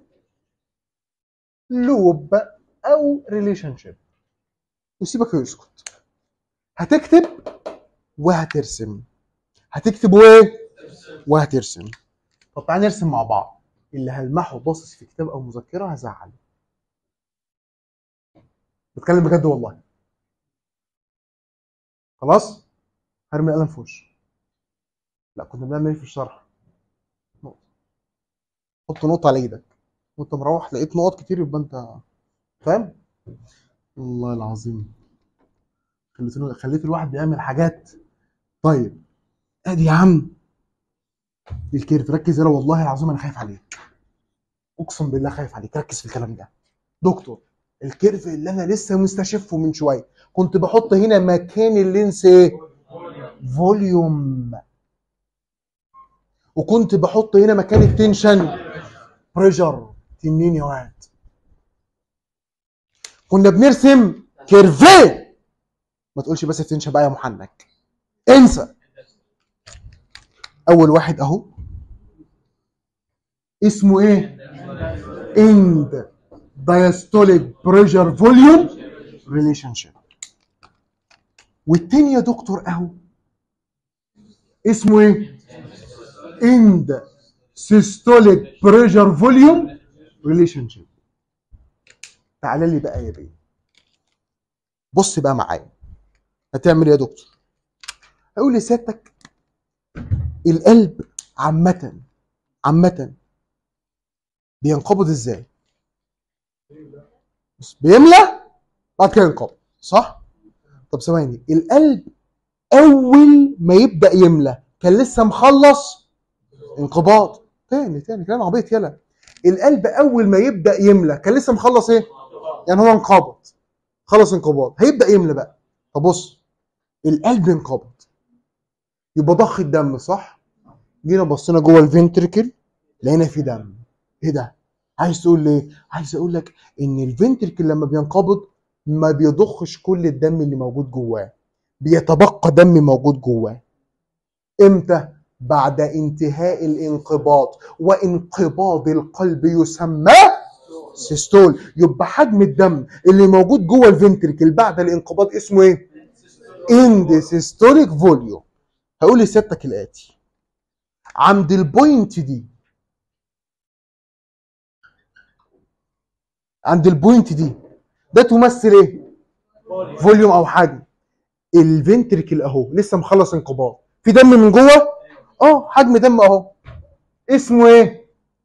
لوب او ريليشن شيب وسيبك يسكت هتكتب وهترسم هتكتب وايه وهترسم طب تعالى نرسم مع بعض اللي هلمحه باصص في كتاب او مذكره هزعله بتكلم بجد والله خلاص هرمي القلم في وشه لا كنا بنعمل ايه في الشرح نقطه حط نقطه على ايدك وانت مروح لقيت نقط كتير يبقى انت فاهم والله العظيم خليت خليت الواحد بيعمل حاجات طيب ادي يا عم دي الكيرف ركز هنا والله العظيم انا خايف عليك اقسم بالله خايف عليك ركز في الكلام ده دكتور الكيرف اللي انا لسه مستشفه من شويه كنت بحط هنا مكان اللينس ايه فوليوم وكنت بحط هنا مكان التنشن بريشر تنين يا واد كنا بنرسم كيرفين ما تقولش بس التنشن بقى يا محنك انسى اول واحد اهو اسمه ايه اند diastolic pressure volume relationship والتاني يا دكتور اهو اسمه ايه end systolic pressure volume relationship تعالى لي بقى يا بيه بص بقى معايا هتعمل ايه يا دكتور هقول لسيادتك القلب عامة عامة بينقبض ازاي بص بيملى بعد كده ينقبض صح طب ثواني القلب اول ما يبدا يملى كان لسه مخلص انقباض تاني تاني كلام عبيط يلا القلب اول ما يبدا يملى كان لسه مخلص ايه يعني هو انقبض خلص انقباض هيبدا يملى بقى طب بص القلب انقبض يبقى ضخ الدم صح جينا بصينا جوه الفنتركل لقينا في دم ايه ده عايز تقول ليه عايز اقول لك ان الفنتركل لما بينقبض ما بيضخش كل الدم اللي موجود جواه بيتبقى دم موجود جواه امتى بعد انتهاء الانقباض وانقباض القلب يسمى سيستول يبقى حجم الدم اللي موجود جوه الفنتريكل بعد الانقباض اسمه ايه اند سيستوليك فوليوم هقول لسيادتك الاتي عند البوينت دي عند البوينت دي ده تمثل ايه فوليوم او حجم الفنتريكل اهو لسه مخلص انقباض في دم من جوه اه حجم دم اهو اسمه ايه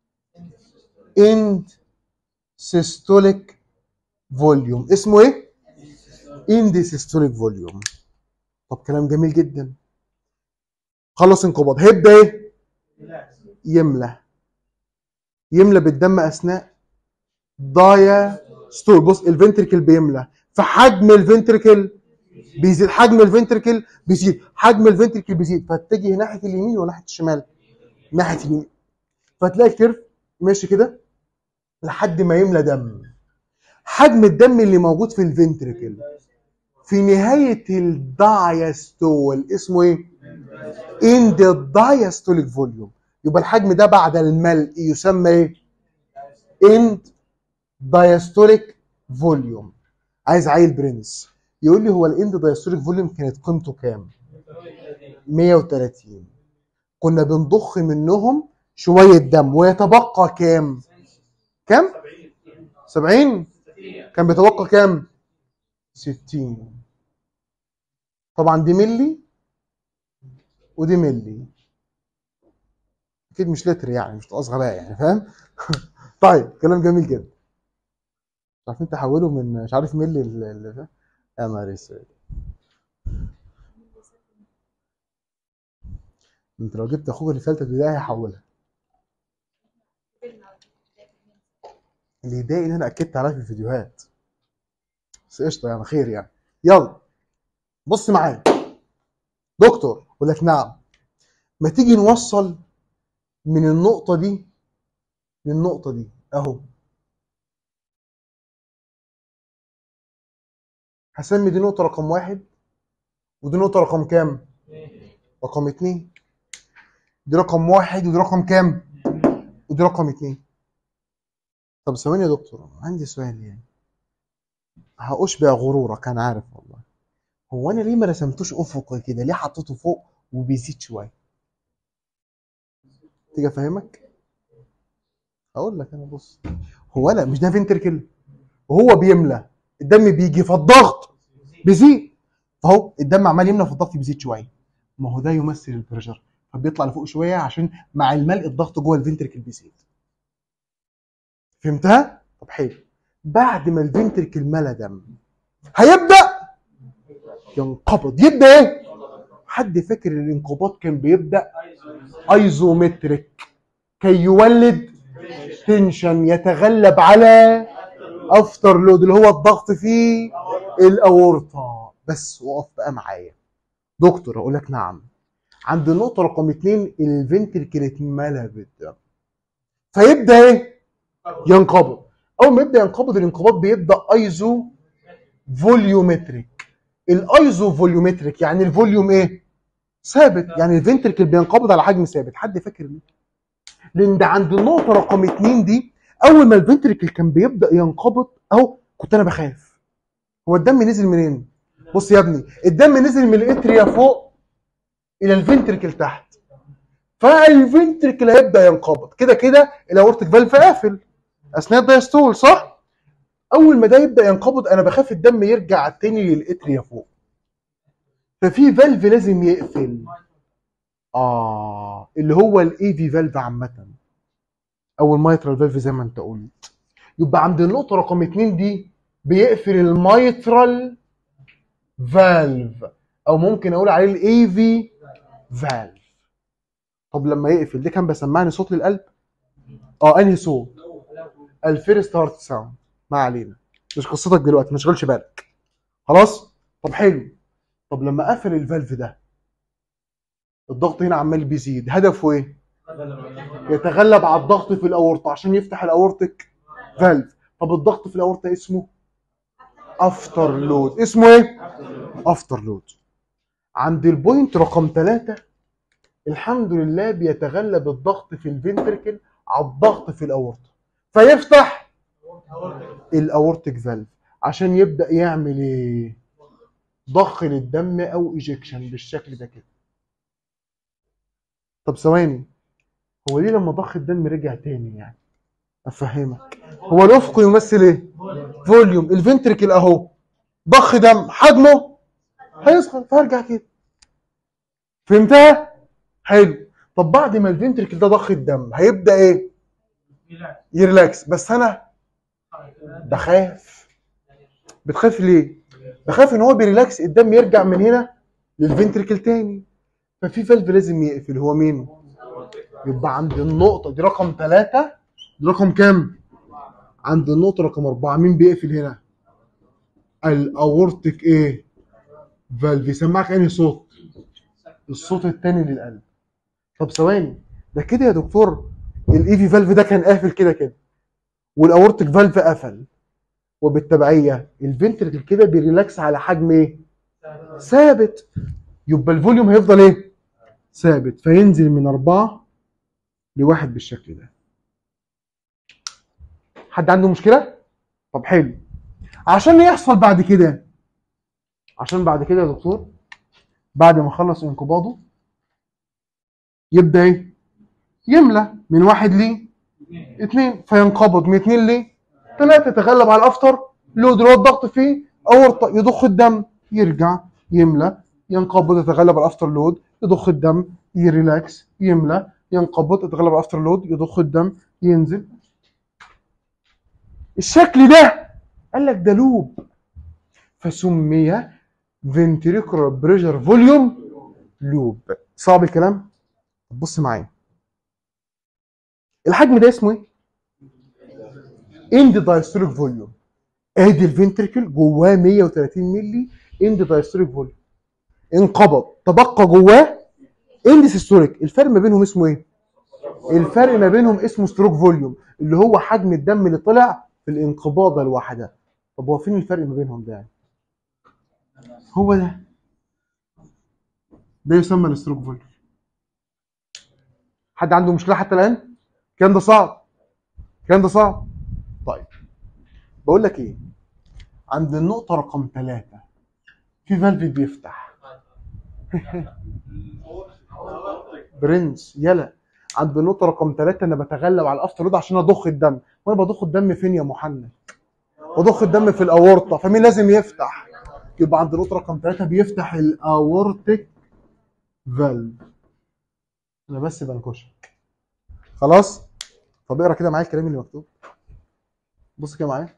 اند سيستوليك فوليوم اسمه ايه اند سيستوليك فوليوم طب كلام جميل جدا خلص انقباض هيبدا ايه يملى يملى بالدم اثناء ضايا ستول بص الفنتريكل بيملى فحجم الفنتريكل بيزيد حجم الفنتريكل بيزيد حجم الفنتريكل بيزيد فتتجه ناحيه اليمين ولا ناحيه الشمال ناحيه اليمين فتلاقي الكيرف ماشي كده لحد ما يملى دم حجم الدم اللي موجود في الفنتريكل في نهايه الدايستول اسمه ايه ان ذا دايستوليك فوليوم يبقى الحجم ده بعد الملء يسمى ايه ان دايستوليك فوليوم عايز عيل برنس يقول لي هو الاند دايستوليك فوليوم كانت قيمته كام 130 كنا بنضخ منهم شويه دم ويتبقى كام كام 70 كان بيتبقى كام 60 طبعا دي ملي ودي ملي اكيد مش لتر يعني مش تقص غباء يعني فاهم طيب كلام جميل جدا مش عارفين تحولوا من مش عارف ملي ل- ل- يا نهار اسود انت لو جبت اخوك اللي في ثالثه ابتدائي هيحولها اللي يضايق ان انا اكدت عليها في الفيديوهات بس قشطه يعني خير يعني يلا بص معايا دكتور اقول لك نعم ما تيجي نوصل من النقطه دي للنقطه دي اهو هسمي دي نقطه رقم واحد ودي نقطه رقم كام رقم اتنين دي رقم واحد ودي رقم كام ودي رقم اتنين طب ثواني يا دكتور عندي سؤال يعني هأشبع غرورك انا عارف والله هو انا ليه ما رسمتوش افقي كده ليه حطيته فوق وبيزيد شويه تيجي افهمك اقول لك انا بص هو انا مش ده فنتركل وهو بيملى الدم بيجي فالضغط بيزيد فهو الدم عمال يملى فالضغط بيزيد شويه ما هو ده يمثل البريشر فبيطلع لفوق شويه عشان مع الملء الضغط جوه الفنتركل بيزيد فهمتها طب حلو بعد ما الفنتركل ملى دم هيبدا ينقبض يبدا ايه حد فاكر الانقباض كان بيبدا ايزومتريك كي يولد تنشن يتغلب على افتر لود اللي هو الضغط في الاورطه بس وقف بقى معايا دكتور اقول لك نعم عند النقطه رقم اتنين الفنتركل اتملى بالدم فيبدا ايه ينقبض اول ما يبدا ينقبض الانقباض بيبدا ايزو فوليومتريك الايزو فوليومتريك يعني الفوليوم ايه ثابت يعني الفنتركل بينقبض على حجم ثابت حد فاكر ليه لان ده عند النقطه رقم اتنين دي اول ما الفنتركل كان بيبدا ينقبض اهو كنت انا بخاف هو الدم نزل منين بص يا ابني الدم نزل من الاتريا فوق الى الفنتركل تحت فالفنتركل هيبدا ينقبض كده كده الاورتيك فالف قافل اثناء الدايستول صح اول ما ده يبدا ينقبض انا بخاف الدم يرجع تاني للاتريا فوق ففي فالف لازم يقفل اه اللي هو الاي في فالف عامه او المايترال فالف زي ما انت قلت يبقى عند النقطه رقم اتنين دي بيقفل المايترال فالف او ممكن اقول عليه الاي في فالف طب لما يقفل ده كان بسمعني صوت للقلب اه انهي صوت الفيرست هارت ساوند ما علينا مش قصتك دلوقتي ما تشغلش بالك خلاص طب حلو طب لما قفل الفالف ده الضغط هنا عمال بيزيد هدفه ايه يتغلب على الضغط في الاورطه عشان يفتح الاورتك فالف طب الضغط في الاورطه اسمه افتر لود اسمه ايه افتر لود عند البوينت رقم ثلاثة الحمد لله بيتغلب الضغط في الفنتركل على الضغط في الاورطه فيفتح الاورتيك فالف عشان يبدا يعمل ايه ضخ للدم او ايجكشن بالشكل ده كده طب ثواني هو ليه لما ضخ الدم رجع تاني يعني افهمك هو الافق يمثل ايه فوليوم الفنتركل اهو ضخ دم حجمه هيصغر فهرجع كده فهمتها حلو طب بعد ما الفنتركل ده ضخ الدم هيبدا ايه يريلاكس بس انا بخاف بتخاف ليه بخاف ان هو بيريلاكس الدم يرجع من هنا للفنتركل تاني ففي فالف لازم يقفل هو مين يبقى عند النقطه دي رقم ثلاثة دي رقم كام عند النقطه رقم أربعة مين بيقفل هنا الاورتيك ايه فالف يسمعك انهي صوت الصوت التاني للقلب طب ثواني ده كده يا دكتور الاي في فالف ده كان قافل كده كده والاورتيك فالف قفل وبالتبعيه الفنتركل كده بيريلاكس على حجم ايه ثابت يبقى الفوليوم هيفضل ايه ثابت فينزل من أربعة لواحد بالشكل ده حد عنده مشكلة؟ طب حلو عشان يحصل بعد كده عشان بعد كده يا دكتور بعد ما خلص انقباضه يبدأ ايه؟ يملى من واحد ليه اتنين فينقبض من اتنين ليه ثلاثة يتغلب على الأفتر لود اللي هو الضغط فيه أورطة يضخ الدم يرجع يملى ينقبض يتغلب على الأفتر لود يضخ الدم يريلاكس يملى ينقبض يتغلب على الأفتر لود يضخ الدم ينزل الشكل ده قال لك ده لوب فسمي ventricular بريشر فوليوم لوب صعب الكلام بص معايا الحجم ده اسمه ايه اند دايستوليك فوليوم ادي الفنتركل جواه 130 مللي اند دايستوليك فوليوم انقبض تبقى جواه اند سيستوليك الفرق ما بينهم اسمه ايه الفرق ما بينهم اسمه ستروك فوليوم اللي هو حجم الدم اللي طلع في الانقباضه الواحده طب هو فين الفرق ما بينهم ده هو ده ده يسمى الستروك فوليوم حد عنده مشكله حتى الان الكلام ده صعب الكلام ده صعب طيب بقول لك ايه عند النقطة رقم ثلاثة في فالف بيفتح برنس يلا عند النقطة رقم ثلاثة أنا بتغلب على الأفتر لود عشان أضخ الدم وأنا بضخ الدم فين يا محمد؟ بضخ الدم في الأورطة فمين لازم يفتح؟ يبقى عند النقطة رقم ثلاثة بيفتح الأورتيك فالف أنا بس بنكشك خلاص؟ طب اقرا كده معايا الكلام اللي مكتوب بص كده معايا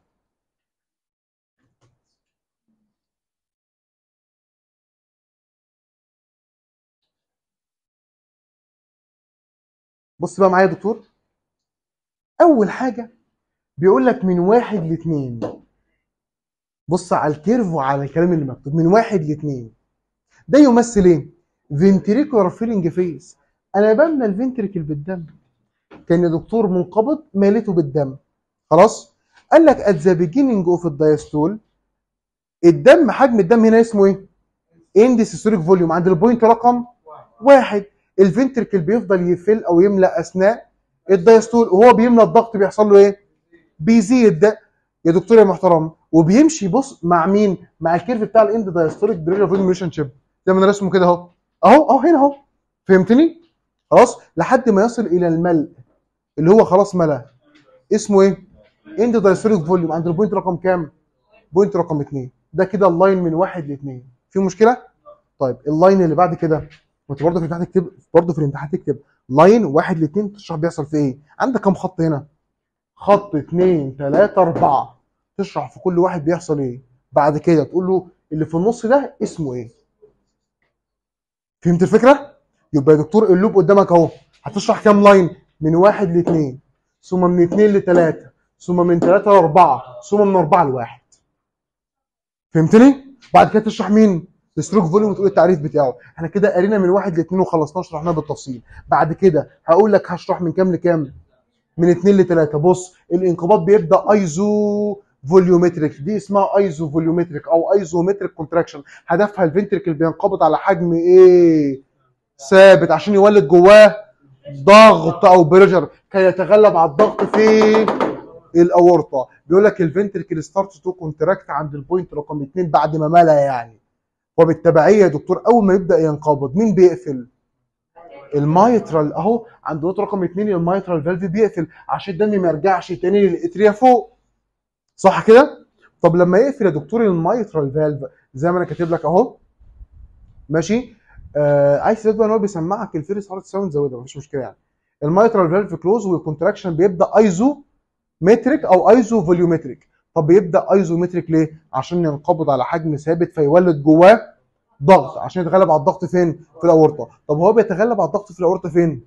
بص بقى معايا يا دكتور اول حاجه بيقول لك من واحد لاثنين بص على الكيرف وعلى الكلام اللي مكتوب من واحد لاثنين ده يمثل ايه؟ فنتريكولار فيلنج فيس انا بملى الفنتريكل بالدم كان يا دكتور منقبض مالته بالدم خلاص قال لك ات ذا بيجيننج اوف الدايستول الدم حجم الدم هنا اسمه ايه اند سيستوليك فوليوم عند البوينت رقم واحد الفنتركل بيفضل يفل او يملى اثناء الدايستول وهو بيملى الضغط بيحصل له ايه بيزيد يا دكتور يا محترم وبيمشي بص مع مين مع الكيرف بتاع الاند دايستوليك بريشر فوليوم ريليشن شيب زي ما انا رسمه كده اهو اهو اهو هنا اهو فهمتني خلاص لحد ما يصل الى الملء اللي هو خلاص ملا اسمه ايه اند دايستوليك فوليوم عند البوينت رقم كام بوينت رقم 2 ده كده اللاين من واحد لاثنين في مشكله طيب اللاين اللي بعد كده وانت برضه في الامتحان تكتب برضه في الامتحان تكتب لاين واحد لاثنين تشرح بيحصل في ايه عندك كام خط هنا خط اثنين ثلاثة أربعة تشرح في كل واحد بيحصل ايه بعد كده تقول له اللي في النص ده اسمه ايه فهمت الفكرة؟ يبقى يا دكتور اللوب قدامك اهو هتشرح كام لاين من واحد لاثنين ثم من اثنين لثلاثة ثم من ثلاثة لأربعة ثم من أربعة لواحد فهمتني؟ بعد كده تشرح مين؟ الستروك فوليوم وتقول التعريف بتاعه احنا كده قرينا من واحد لاثنين وخلصناه شرحناه بالتفصيل بعد كده هقول لك هشرح من كام لكام من اثنين لثلاثة بص الانقباض بيبدا ايزو فوليومتريك دي اسمها ايزو فوليومتريك او ايزومتريك كونتراكشن هدفها الفنتركل بينقبض على حجم ايه ثابت عشان يولد جواه ضغط او بريشر كي يتغلب على الضغط في الاورطه بيقول لك الفنتركل ستارت تو كونتراكت عند البوينت رقم 2 بعد ما ملا يعني وبالتبعيه يا دكتور اول ما يبدا ينقبض مين بيقفل المايترال اهو عند نقطه رقم 2 المايترال فالف بيقفل عشان الدم ما يرجعش تاني للاتريا فوق صح كده طب لما يقفل يا دكتور المايترال فالف زي ما انا كاتب لك اهو ماشي آه عايز تثبت ان هو بيسمعك الفيرس هارت ساوند زودها مفيش مشكله يعني المايترال فالف كلوز والكونتراكشن بيبدا ايزو متريك او ايزو فوليومتريك طب بيبدا ايزومتريك ليه عشان ينقبض على حجم ثابت فيولد جواه ضغط عشان يتغلب على الضغط فين في الاورطه طب هو بيتغلب على الضغط في الاورطه فين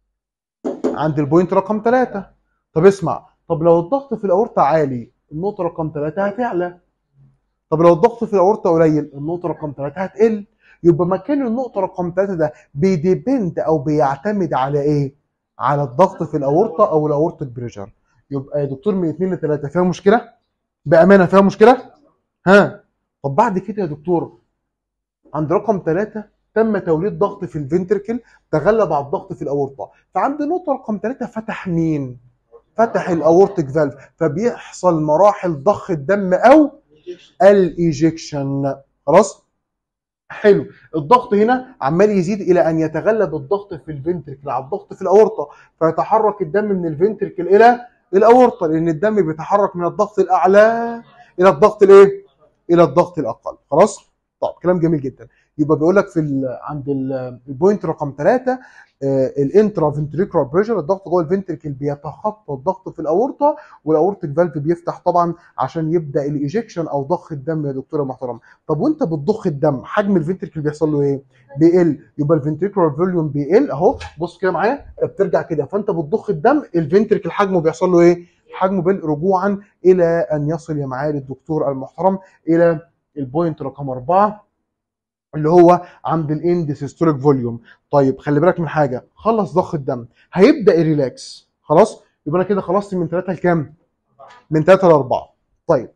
عند البوينت رقم 3 طب اسمع طب لو الضغط في الاورطه عالي النقطه رقم 3 هتعلى طب لو الضغط في الاورطه قليل النقطه رقم 3 هتقل يبقى مكان النقطه رقم 3 ده بيديبند او بيعتمد على ايه على الضغط في الاورطه او الاورتيك بريشر يبقى يا دكتور من 2 ل 3 فيها مشكله بامانه فيها مشكله ها طب بعد كده يا دكتور عند رقم 3 تم توليد ضغط في الفنتركل تغلب على الضغط في الاورطه فعند نقطه رقم 3 فتح مين فتح الاورتيك فالف فبيحصل مراحل ضخ الدم او الايجكشن خلاص حلو الضغط هنا عمال يزيد الى ان يتغلب الضغط في الفنتركل على الضغط في الاورطه فيتحرك الدم من الفنتركل الى الاورطه لان الدم بيتحرك من الضغط الاعلى الى الضغط الايه الى الضغط الاقل خلاص طب كلام جميل جدا يبقى بيقول لك في ال عند ال- البوينت رقم 3 الانترا فنتريكولار بريشر الضغط جوه الفنتركل بيتخطى الضغط في الاورطه والاورتيك فالف بيفتح طبعا عشان يبدا الايجكشن او ضخ الدم يا دكتور محترم طب وانت بتضخ الدم حجم الفنتركل بيحصل له ايه بيقل يبقى الفنتريكولار فوليوم بيقل اهو بص كده معايا بترجع كده فانت بتضخ الدم الفنتركل حجمه بيحصل له ايه حجمه بيقل رجوعا الى ان يصل يا معالي الدكتور المحترم الى البوينت رقم أربعة اللي هو عند الاند سيستوليك فوليوم طيب خلي بالك من حاجه خلص ضخ الدم هيبدا يريلاكس خلاص يبقى انا كده خلصت من 3 لكام من 3 ل 4 طيب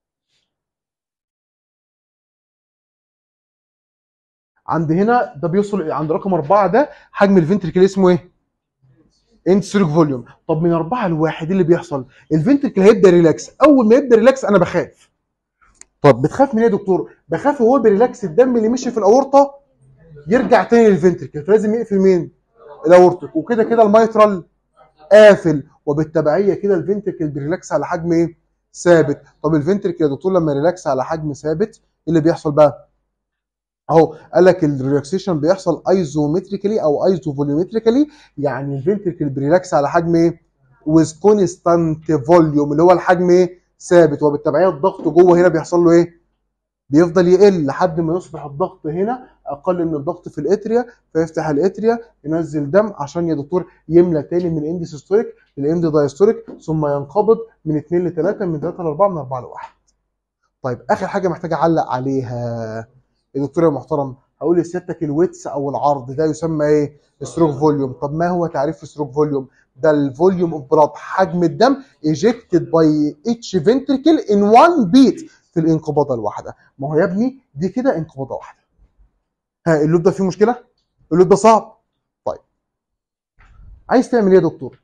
عند هنا ده بيوصل عند رقم أربعة ده حجم الفنتركل اسمه ايه؟ اند سيستوليك فوليوم طب من أربعة لواحد ايه اللي بيحصل؟ الفنتركل هيبدا ريلاكس اول ما يبدا ريلاكس انا بخاف طب بتخاف من ايه يا دكتور؟ بخاف وهو بيريلاكس الدم اللي مشي في الاورطه يرجع تاني للفنتركل فلازم يقفل مين؟ الاورتيك وكده كده الميترال قافل وبالتبعيه كده الفنتركل بيريلاكس على حجم ايه؟ ثابت طب الفنتركل يا دكتور لما يريلاكس على حجم ثابت ايه اللي بيحصل بقى؟ اهو قال لك الريلاكسيشن بيحصل ايزومتريكالي او ايزو فوليومتريكالي يعني الفنتركل بيريلاكس على حجم ايه؟ ويز كونستانت فوليوم اللي هو الحجم ايه؟ ثابت وبالتبعيه الضغط جوه هنا بيحصل له ايه؟ بيفضل يقل لحد ما يصبح الضغط هنا اقل من الضغط في الاتريا فيفتح الاتريا ينزل دم عشان يا دكتور يملى تاني من اند سيستوليك للاند دايستوليك ثم ينقبض من 2 ل 3 من 3 ل 4 من 4 ل 1 طيب اخر حاجه محتاج اعلق عليها يا دكتور يا محترم هقول لسيادتك الويتس او العرض ده يسمى ايه؟ ستروك فوليوم طب ما هو تعريف ستروك فوليوم؟ ده الفوليوم اوف بلاد حجم الدم ايجكتد باي اتش فنتريكل ان وان بيت في الانقباضه الواحده ما هو يا ابني دي كده انقباضه واحده ها اللوب ده فيه مشكله اللوب ده صعب طيب عايز تعمل ايه يا دكتور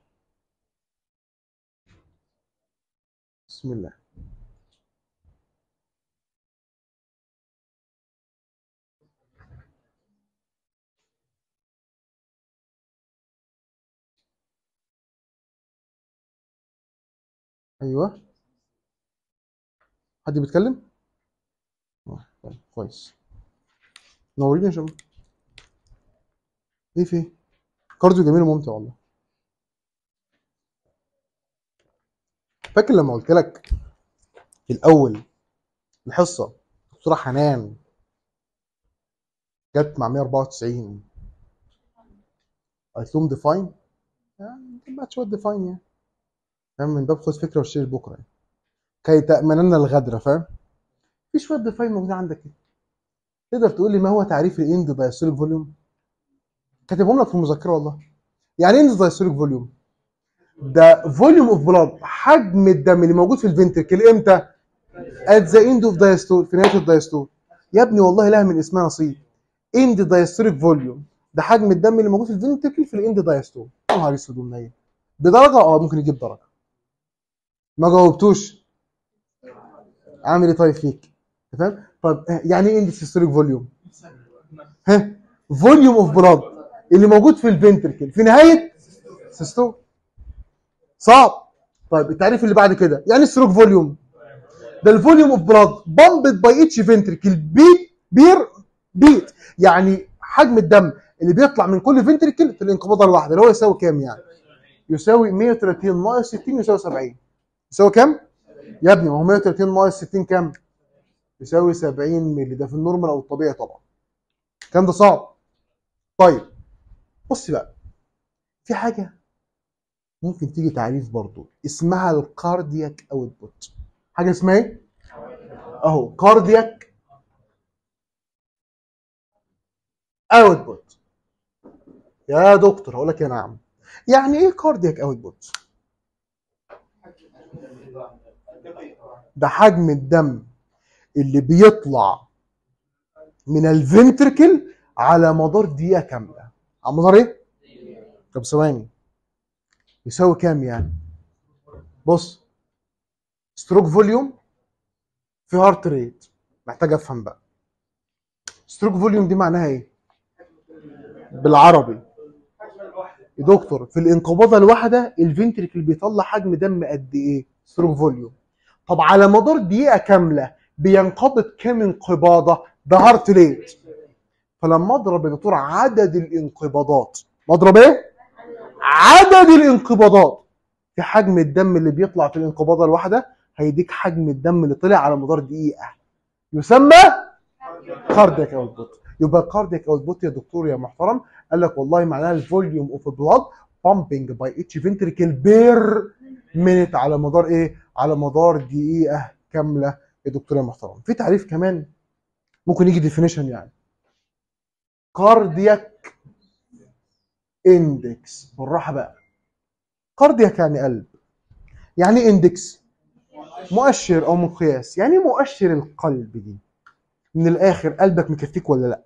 بسم الله ايوه حد بيتكلم آه، طيب كويس نوريني يا شباب ايه في إيه؟ كارديو جميل وممتع والله فاكر لما قلت لك في الاول الحصه دكتوره حنان جت مع 194 قالت لهم ديفاين يعني ما شويه ديفاين يعني فاهم من باب خد فكره واشتري بكره يعني كي تامنن الغدر فاهم في شويه ديفاين موجودين عندك كده تقدر تقول لي ما هو تعريف الاند دايستوليك فوليوم كاتبهم لك في المذكره والله يعني ايه اند دايستوليك فوليوم ده فوليوم اوف بلاد حجم الدم اللي موجود في الفنتركل امتى؟ at the end of diastole في نهايه الدايستول يا ابني والله لها من اسمها نصيب end diastolic volume ده حجم الدم اللي موجود في الفنتركل في الاند دايستول يا نهار اسود ومنيل بدرجه اه ممكن يجيب درجه ما جاوبتوش عامل ايه طيب فيك تمام طب يعني ايه اند diastolic فوليوم ها فوليوم اوف بلاد اللي موجود في الفنتركل في نهايه سيستول صعب طيب التعريف اللي بعد كده يعني ستروك فوليوم ده الفوليوم اوف بلاد بامبد باي اتش فنتركل بيت بير بيت يعني حجم الدم اللي بيطلع من كل فنتركل في الانقباضه الواحده اللي هو يساوي كام يعني؟ يساوي 130 ناقص 60 يساوي 70 يساوي كام؟ يا ابني ما هو 130 ناقص 60 كام؟ يساوي 70 مللي ده في النورمال او الطبيعي طبعا الكلام ده صعب طيب بص بقى في حاجه ممكن تيجي تعريف برضو اسمها الكاردياك اوتبوت حاجه اسمها ايه اهو كاردياك اوتبوت يا دكتور هقول لك يا نعم يعني ايه كاردياك اوتبوت ده حجم الدم اللي بيطلع من الفنتركل على مدار دقيقه كامله على مدار ايه طب ثواني يساوي كام يعني بص ستروك فوليوم في هارت ريت محتاج افهم بقى ستروك فوليوم دي معناها ايه بالعربي يا دكتور في الانقباضه الواحده الفنتركل بيطلع حجم دم قد ايه ستروك فوليوم طب على مدار دقيقه كامله بينقبض كام انقباضه ده هارت ريت فلما اضرب يا دكتور عدد الانقباضات مضرب ايه عدد الانقباضات في حجم الدم اللي بيطلع في الانقباضه الواحده هيديك حجم الدم اللي طلع على مدار دقيقه يسمى كاردياك اوتبوت يبقى كاردياك اوتبوت يا دكتور يا محترم قال لك والله معناها الفوليوم اوف بلاد بامبنج باي اتش فنتريكل بير مينيت على مدار ايه؟ على مدار دقيقه كامله يا دكتور يا محترم في تعريف كمان ممكن يجي ديفينيشن يعني كاردياك اندكس بالراحه بقى كاردياك يعني قلب يعني ايه اندكس مؤشر او مقياس يعني إيه مؤشر القلب دي من الاخر قلبك مكفيك ولا لا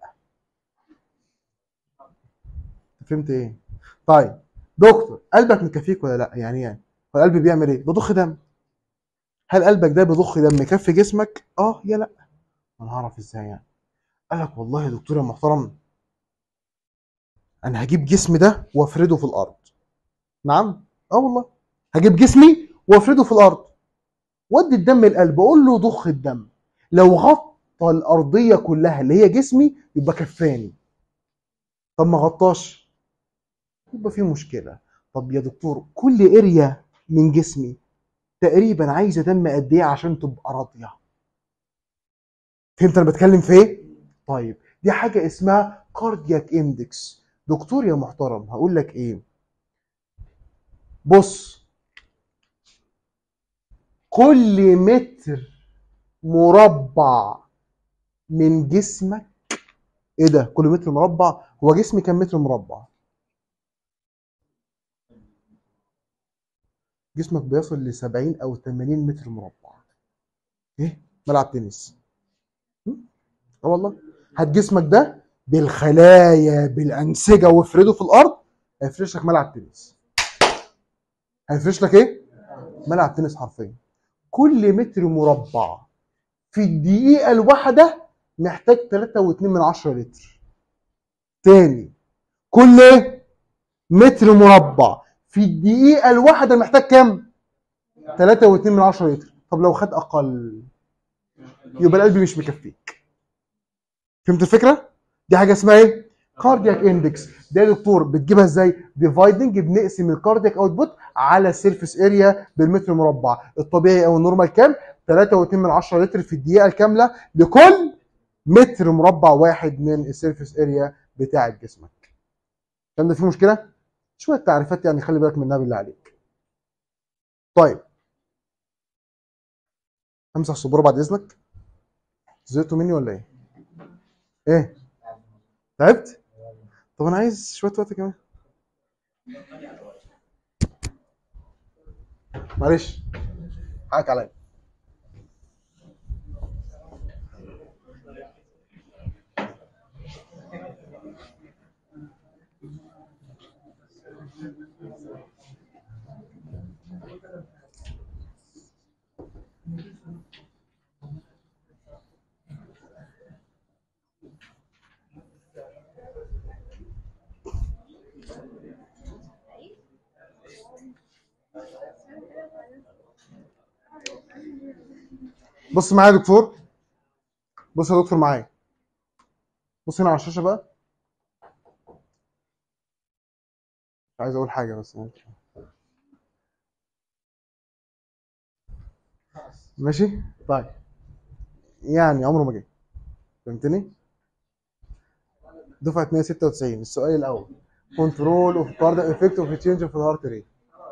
فهمت ايه طيب دكتور قلبك مكفيك ولا لا يعني يعني هو القلب بيعمل ايه بيضخ دم هل قلبك ده بيضخ دم يكفي جسمك اه يا لا انا هعرف ازاي يعني قال لك والله يا دكتور يا محترم انا هجيب جسمي ده وافرده في الارض نعم اه والله هجيب جسمي وافرده في الارض ودي الدم القلب اقول له ضخ الدم لو غطى الارضيه كلها اللي هي جسمي يبقى كفاني طب ما غطاش يبقى في مشكله طب يا دكتور كل اريا من جسمي تقريبا عايزه دم قد ايه عشان تبقى راضيه فهمت انا بتكلم في ايه طيب دي حاجه اسمها كاردياك اندكس دكتور يا محترم هقول لك ايه بص كل متر مربع من جسمك ايه ده كل متر مربع هو جسمي كام متر مربع جسمك بيصل ل 70 او 80 متر مربع ايه ملعب تنس م? اه والله هات جسمك ده بالخلايا بالانسجه وافرده في الارض هيفرش لك ملعب تنس هيفرش لك ايه ملعب تنس حرفيا كل متر مربع في الدقيقه الواحده محتاج 3.2 من 10 لتر تاني كل متر مربع في الدقيقه الواحده محتاج كام 3.2 من 10 لتر طب لو خد اقل يبقى القلب مش مكفيك فهمت الفكره دي حاجه اسمها ايه كاردياك اندكس ده يا دكتور بتجيبها ازاي ديفايدنج بنقسم الكاردياك اوتبوت على السيرفيس اريا بالمتر مربع الطبيعي او النورمال كام 3.2 من 10 لتر في الدقيقه الكامله لكل متر مربع واحد من السيرفيس اريا بتاعه جسمك كان ده في مشكله شويه تعريفات يعني خلي بالك منها بالله عليك طيب امسح السبوره بعد اذنك زهقتوا مني ولا ايه ايه تعبت طب انا عايز شويه وقت كمان معلش حقك عليا بص معايا يا دكتور بص يا دكتور معايا بص هنا على الشاشه بقى مش عايز اقول حاجه بس ماشي طيب يعني عمره ما جه فهمتني دفعه 196 السؤال الاول كنترول اوف كارد افكت اوف تشينج في الهارت ريت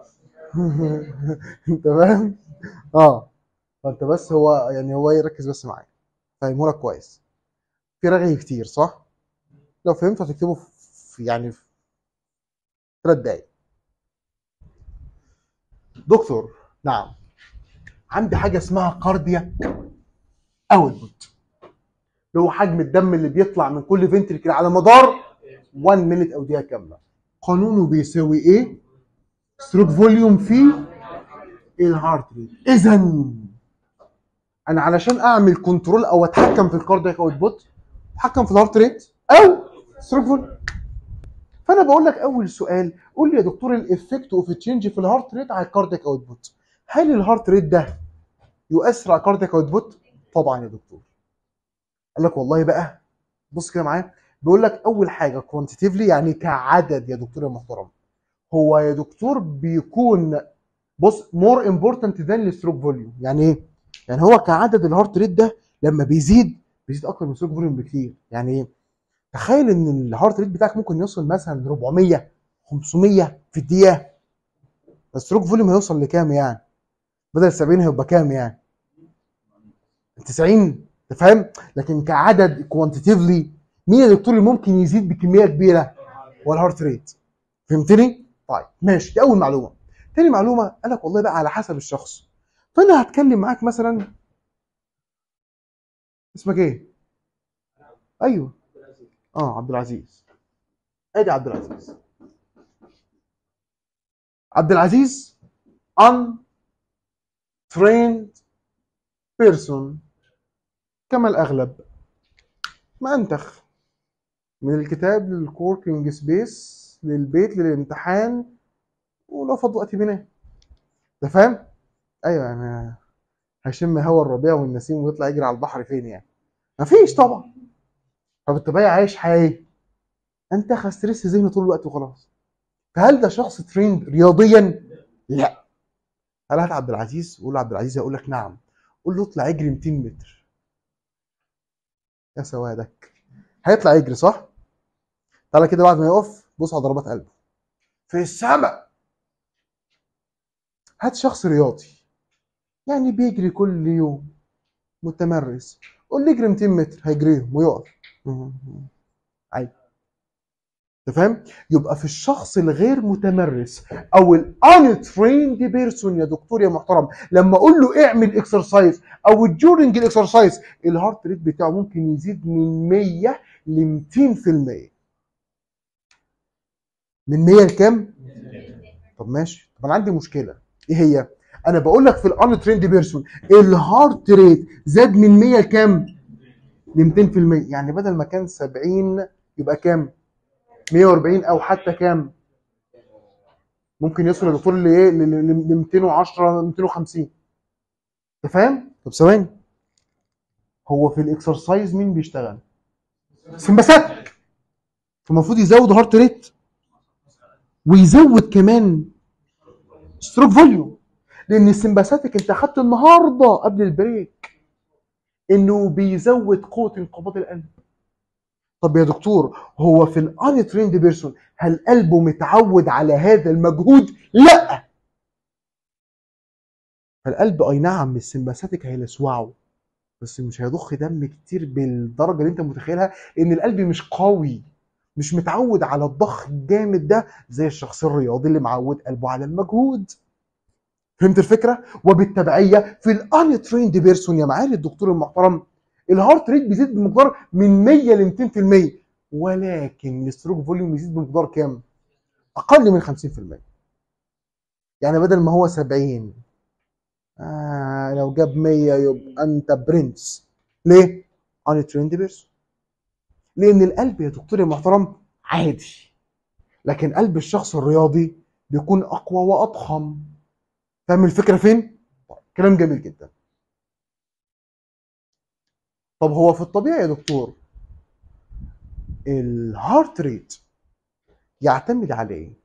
تمام اه فانت بس هو يعني هو يركز بس معايا فاهمه لك كويس في رغي كتير صح لو فهمت هتكتبه في يعني في ثلاث دقايق دكتور نعم عندي حاجه اسمها كاردياك اوتبوت اللي هو حجم الدم اللي بيطلع من كل فنتركل على مدار 1 مينت او دقيقه كامله قانونه بيساوي ايه ستروك فوليوم في الهارت ريت اذا انا علشان اعمل كنترول او اتحكم في الكاردياك اوتبوت اتحكم في الهارت ريت او ستروك فوليوم فانا بقول لك اول سؤال قول لي يا دكتور الافكت اوف تشينج في الهارت ريت على الكاردياك اوتبوت هل الهارت ريت ده يؤثر على الكاردياك اوتبوت طبعا يا دكتور قال لك والله بقى بص كده معايا بيقول لك اول حاجه كوانتيتيفلي يعني كعدد يا دكتور يا محترم هو يا دكتور بيكون بص مور امبورتنت ذان الستروك فوليوم يعني ايه يعني هو كعدد الهارت ريت ده لما بيزيد بيزيد اكتر من الستروك فوليوم بكتير يعني ايه تخيل ان الهارت ريت بتاعك ممكن يوصل مثلا 400 500 في الدقيقه الستروك فوليوم هيوصل لكام يعني بدل 70 هيبقى كام يعني 90 انت فاهم لكن كعدد كوانتيتيفلي مين يا دكتور اللي ممكن يزيد بكميه كبيره هو الهارت ريت فهمتني طيب ماشي دي اول معلومه تاني معلومه قال لك والله بقى على حسب الشخص فانا هتكلم معاك مثلا اسمك ايه ايوه اه عبد العزيز ادي عبد العزيز عبد العزيز untrained person كما الأغلب ما أنتخ من الكتاب للكوركينج سبيس للبيت للامتحان ولو فض وقت بينام انت فاهم؟ ايوه انا هشم هوا الربيع والنسيم ويطلع يجري على البحر فين يعني؟ مفيش طبعا فبالطبيعه عايش حياه انت ستريس ذهني طول الوقت وخلاص فهل ده شخص تريند رياضيا؟ لا هل هات عبد العزيز قول عبد العزيز يقول لك نعم قول له اطلع اجري 200 متر يا سوادك هيطلع يجري صح؟ تعالى كده بعد ما يقف بص على ضربات قلبه في السماء هات شخص رياضي يعني بيجري كل يوم متمرس قول لي اجري 200 متر هيجريهم ويقف عادي انت فاهم؟ يبقى في الشخص الغير متمرس او الانتريند بيرسون يا دكتور يا محترم لما اقول له اعمل اكسرسايز او ديورنج الاكسرسايز الهارت ريت بتاعه ممكن يزيد من 100 ل 200% من 100 لكام؟ طب ماشي طب انا عندي مشكله ايه هي؟ انا بقول لك في الانتريند بيرسون الهارت ريت زاد من 100 لكام؟ ل 200% يعني بدل ما كان 70 يبقى كام؟ 140 او حتى كام ممكن يوصل الدكتور لايه ل 210 250 انت فاهم طب ثواني هو في الاكسرسايز مين بيشتغل سمباثيك فالمفروض يزود هارت ريت ويزود كمان ستروك فوليوم لان السمباثيك انت اخدت النهارده قبل البريك انه بيزود قوه انقباض القلب طب يا دكتور هو في الان تريند بيرسون هل قلبه متعود على هذا المجهود؟ لا فالقلب اي نعم السمباثيك هيلسوعه بس مش هيضخ دم كتير بالدرجه اللي انت متخيلها ان القلب مش قوي مش متعود على الضخ الجامد ده زي الشخص الرياضي اللي معود قلبه على المجهود فهمت الفكره وبالتبعيه في الان تريند بيرسون يا معالي الدكتور المحترم الهارت ريت بيزيد بمقدار من 100 ل 200% ولكن الستروك فوليوم يزيد بمقدار كام اقل من 50% يعني بدل ما هو 70 آه لو جاب 100 يبقى انت برنس ليه ان تريند بيرسون لان القلب يا دكتور يا محترم عادي لكن قلب الشخص الرياضي بيكون اقوى واضخم فاهم الفكره فين طيب، كلام جميل جدا طب هو في الطبيعي يا دكتور الهارت ريت يعتمد على ايه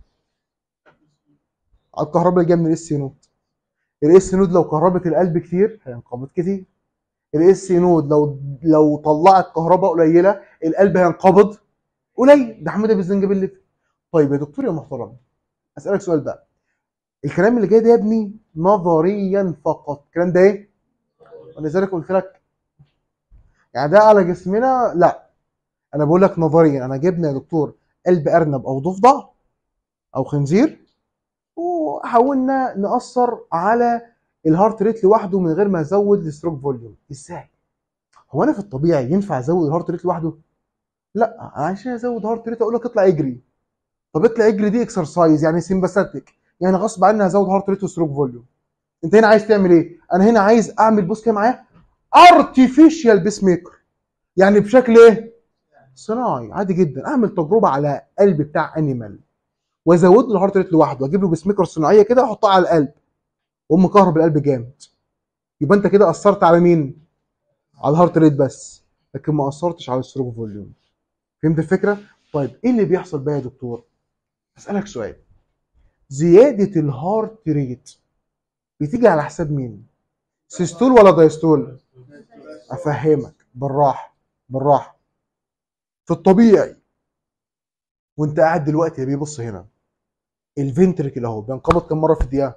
على الكهرباء اللي جايه من الاس نود الاس نود لو كهربت القلب كتير هينقبض كتير الاس نود لو لو طلعت كهرباء قليله القلب هينقبض قليل ده حماده بالزنجبيل طيب يا دكتور يا محترم اسالك سؤال بقى الكلام اللي جاي ده يا ابني نظريا فقط الكلام ده ايه ولذلك قلت لك يعني ده على جسمنا لا انا بقول لك نظريا انا جبنا يا دكتور قلب ارنب او ضفدع او خنزير وحاولنا ناثر على الهارت ريت لوحده من غير ما ازود الستروك فوليوم ازاي هو انا في الطبيعي ينفع ازود الهارت ريت لوحده لا عشان ازود هارت ريت اقول لك اطلع اجري طب اطلع اجري دي اكسرسايز يعني سيمباثيك يعني غصب عني هزود هارت ريت وستروك فوليوم انت هنا عايز تعمل ايه انا هنا عايز اعمل بص كده معايا ارتفيشال بيس ميكر يعني بشكل ايه صناعي عادي جدا اعمل تجربه على قلب بتاع انيمال وازود له الهارت ريت لوحده واجيب له بيس ميكر صناعيه كده احطها على القلب واقوم مكهرب القلب جامد يبقى انت كده اثرت على مين على الهارت ريت بس لكن ما اثرتش على الستروك فوليوم فهمت الفكره طيب ايه اللي بيحصل بقى يا دكتور اسالك سؤال زياده الهارت ريت بتيجي على حساب مين سيستول ولا دايستول افهمك بالراحه بالراحه في الطبيعي وانت قاعد دلوقتي يا بيه بص هنا الفنتركل اهو بينقبض كم مره في الدقيقه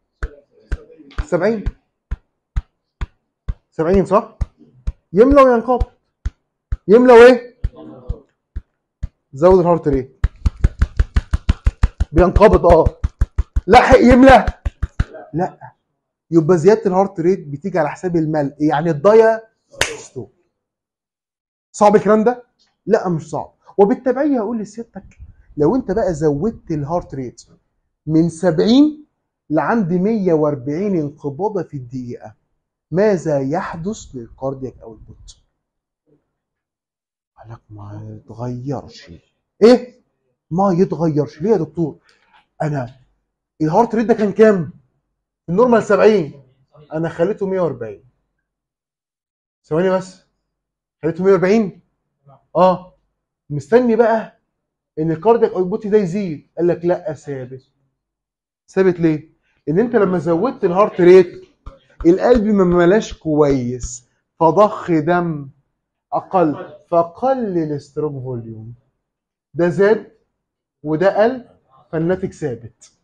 70 70 صح يملى وينقبض يملى وايه زود الهارت ريت بينقبض اه لحق يملى لا يبقى زياده الهارت ريت بتيجي على حساب الملء يعني الضيا ستوب صعب الكلام ده لا مش صعب وبالتبعيه هقول لسيادتك لو انت بقى زودت الهارت ريت من 70 لعند 140 انقباضه في الدقيقه ماذا يحدث للكاردياك او البوت قال لك ما يتغيرش ايه ما يتغيرش ليه يا دكتور انا الهارت ريت ده كان كام النورمال 70 انا خليته 140 ثواني بس خليته 140 اه مستني بقى ان الكاردياك اوتبوت ده يزيد قال لك لا ثابت ثابت ليه ان انت لما زودت الهارت ريت القلب ما ملاش كويس فضخ دم اقل فقلل الستروك فوليوم ده زاد وده قل فالناتج ثابت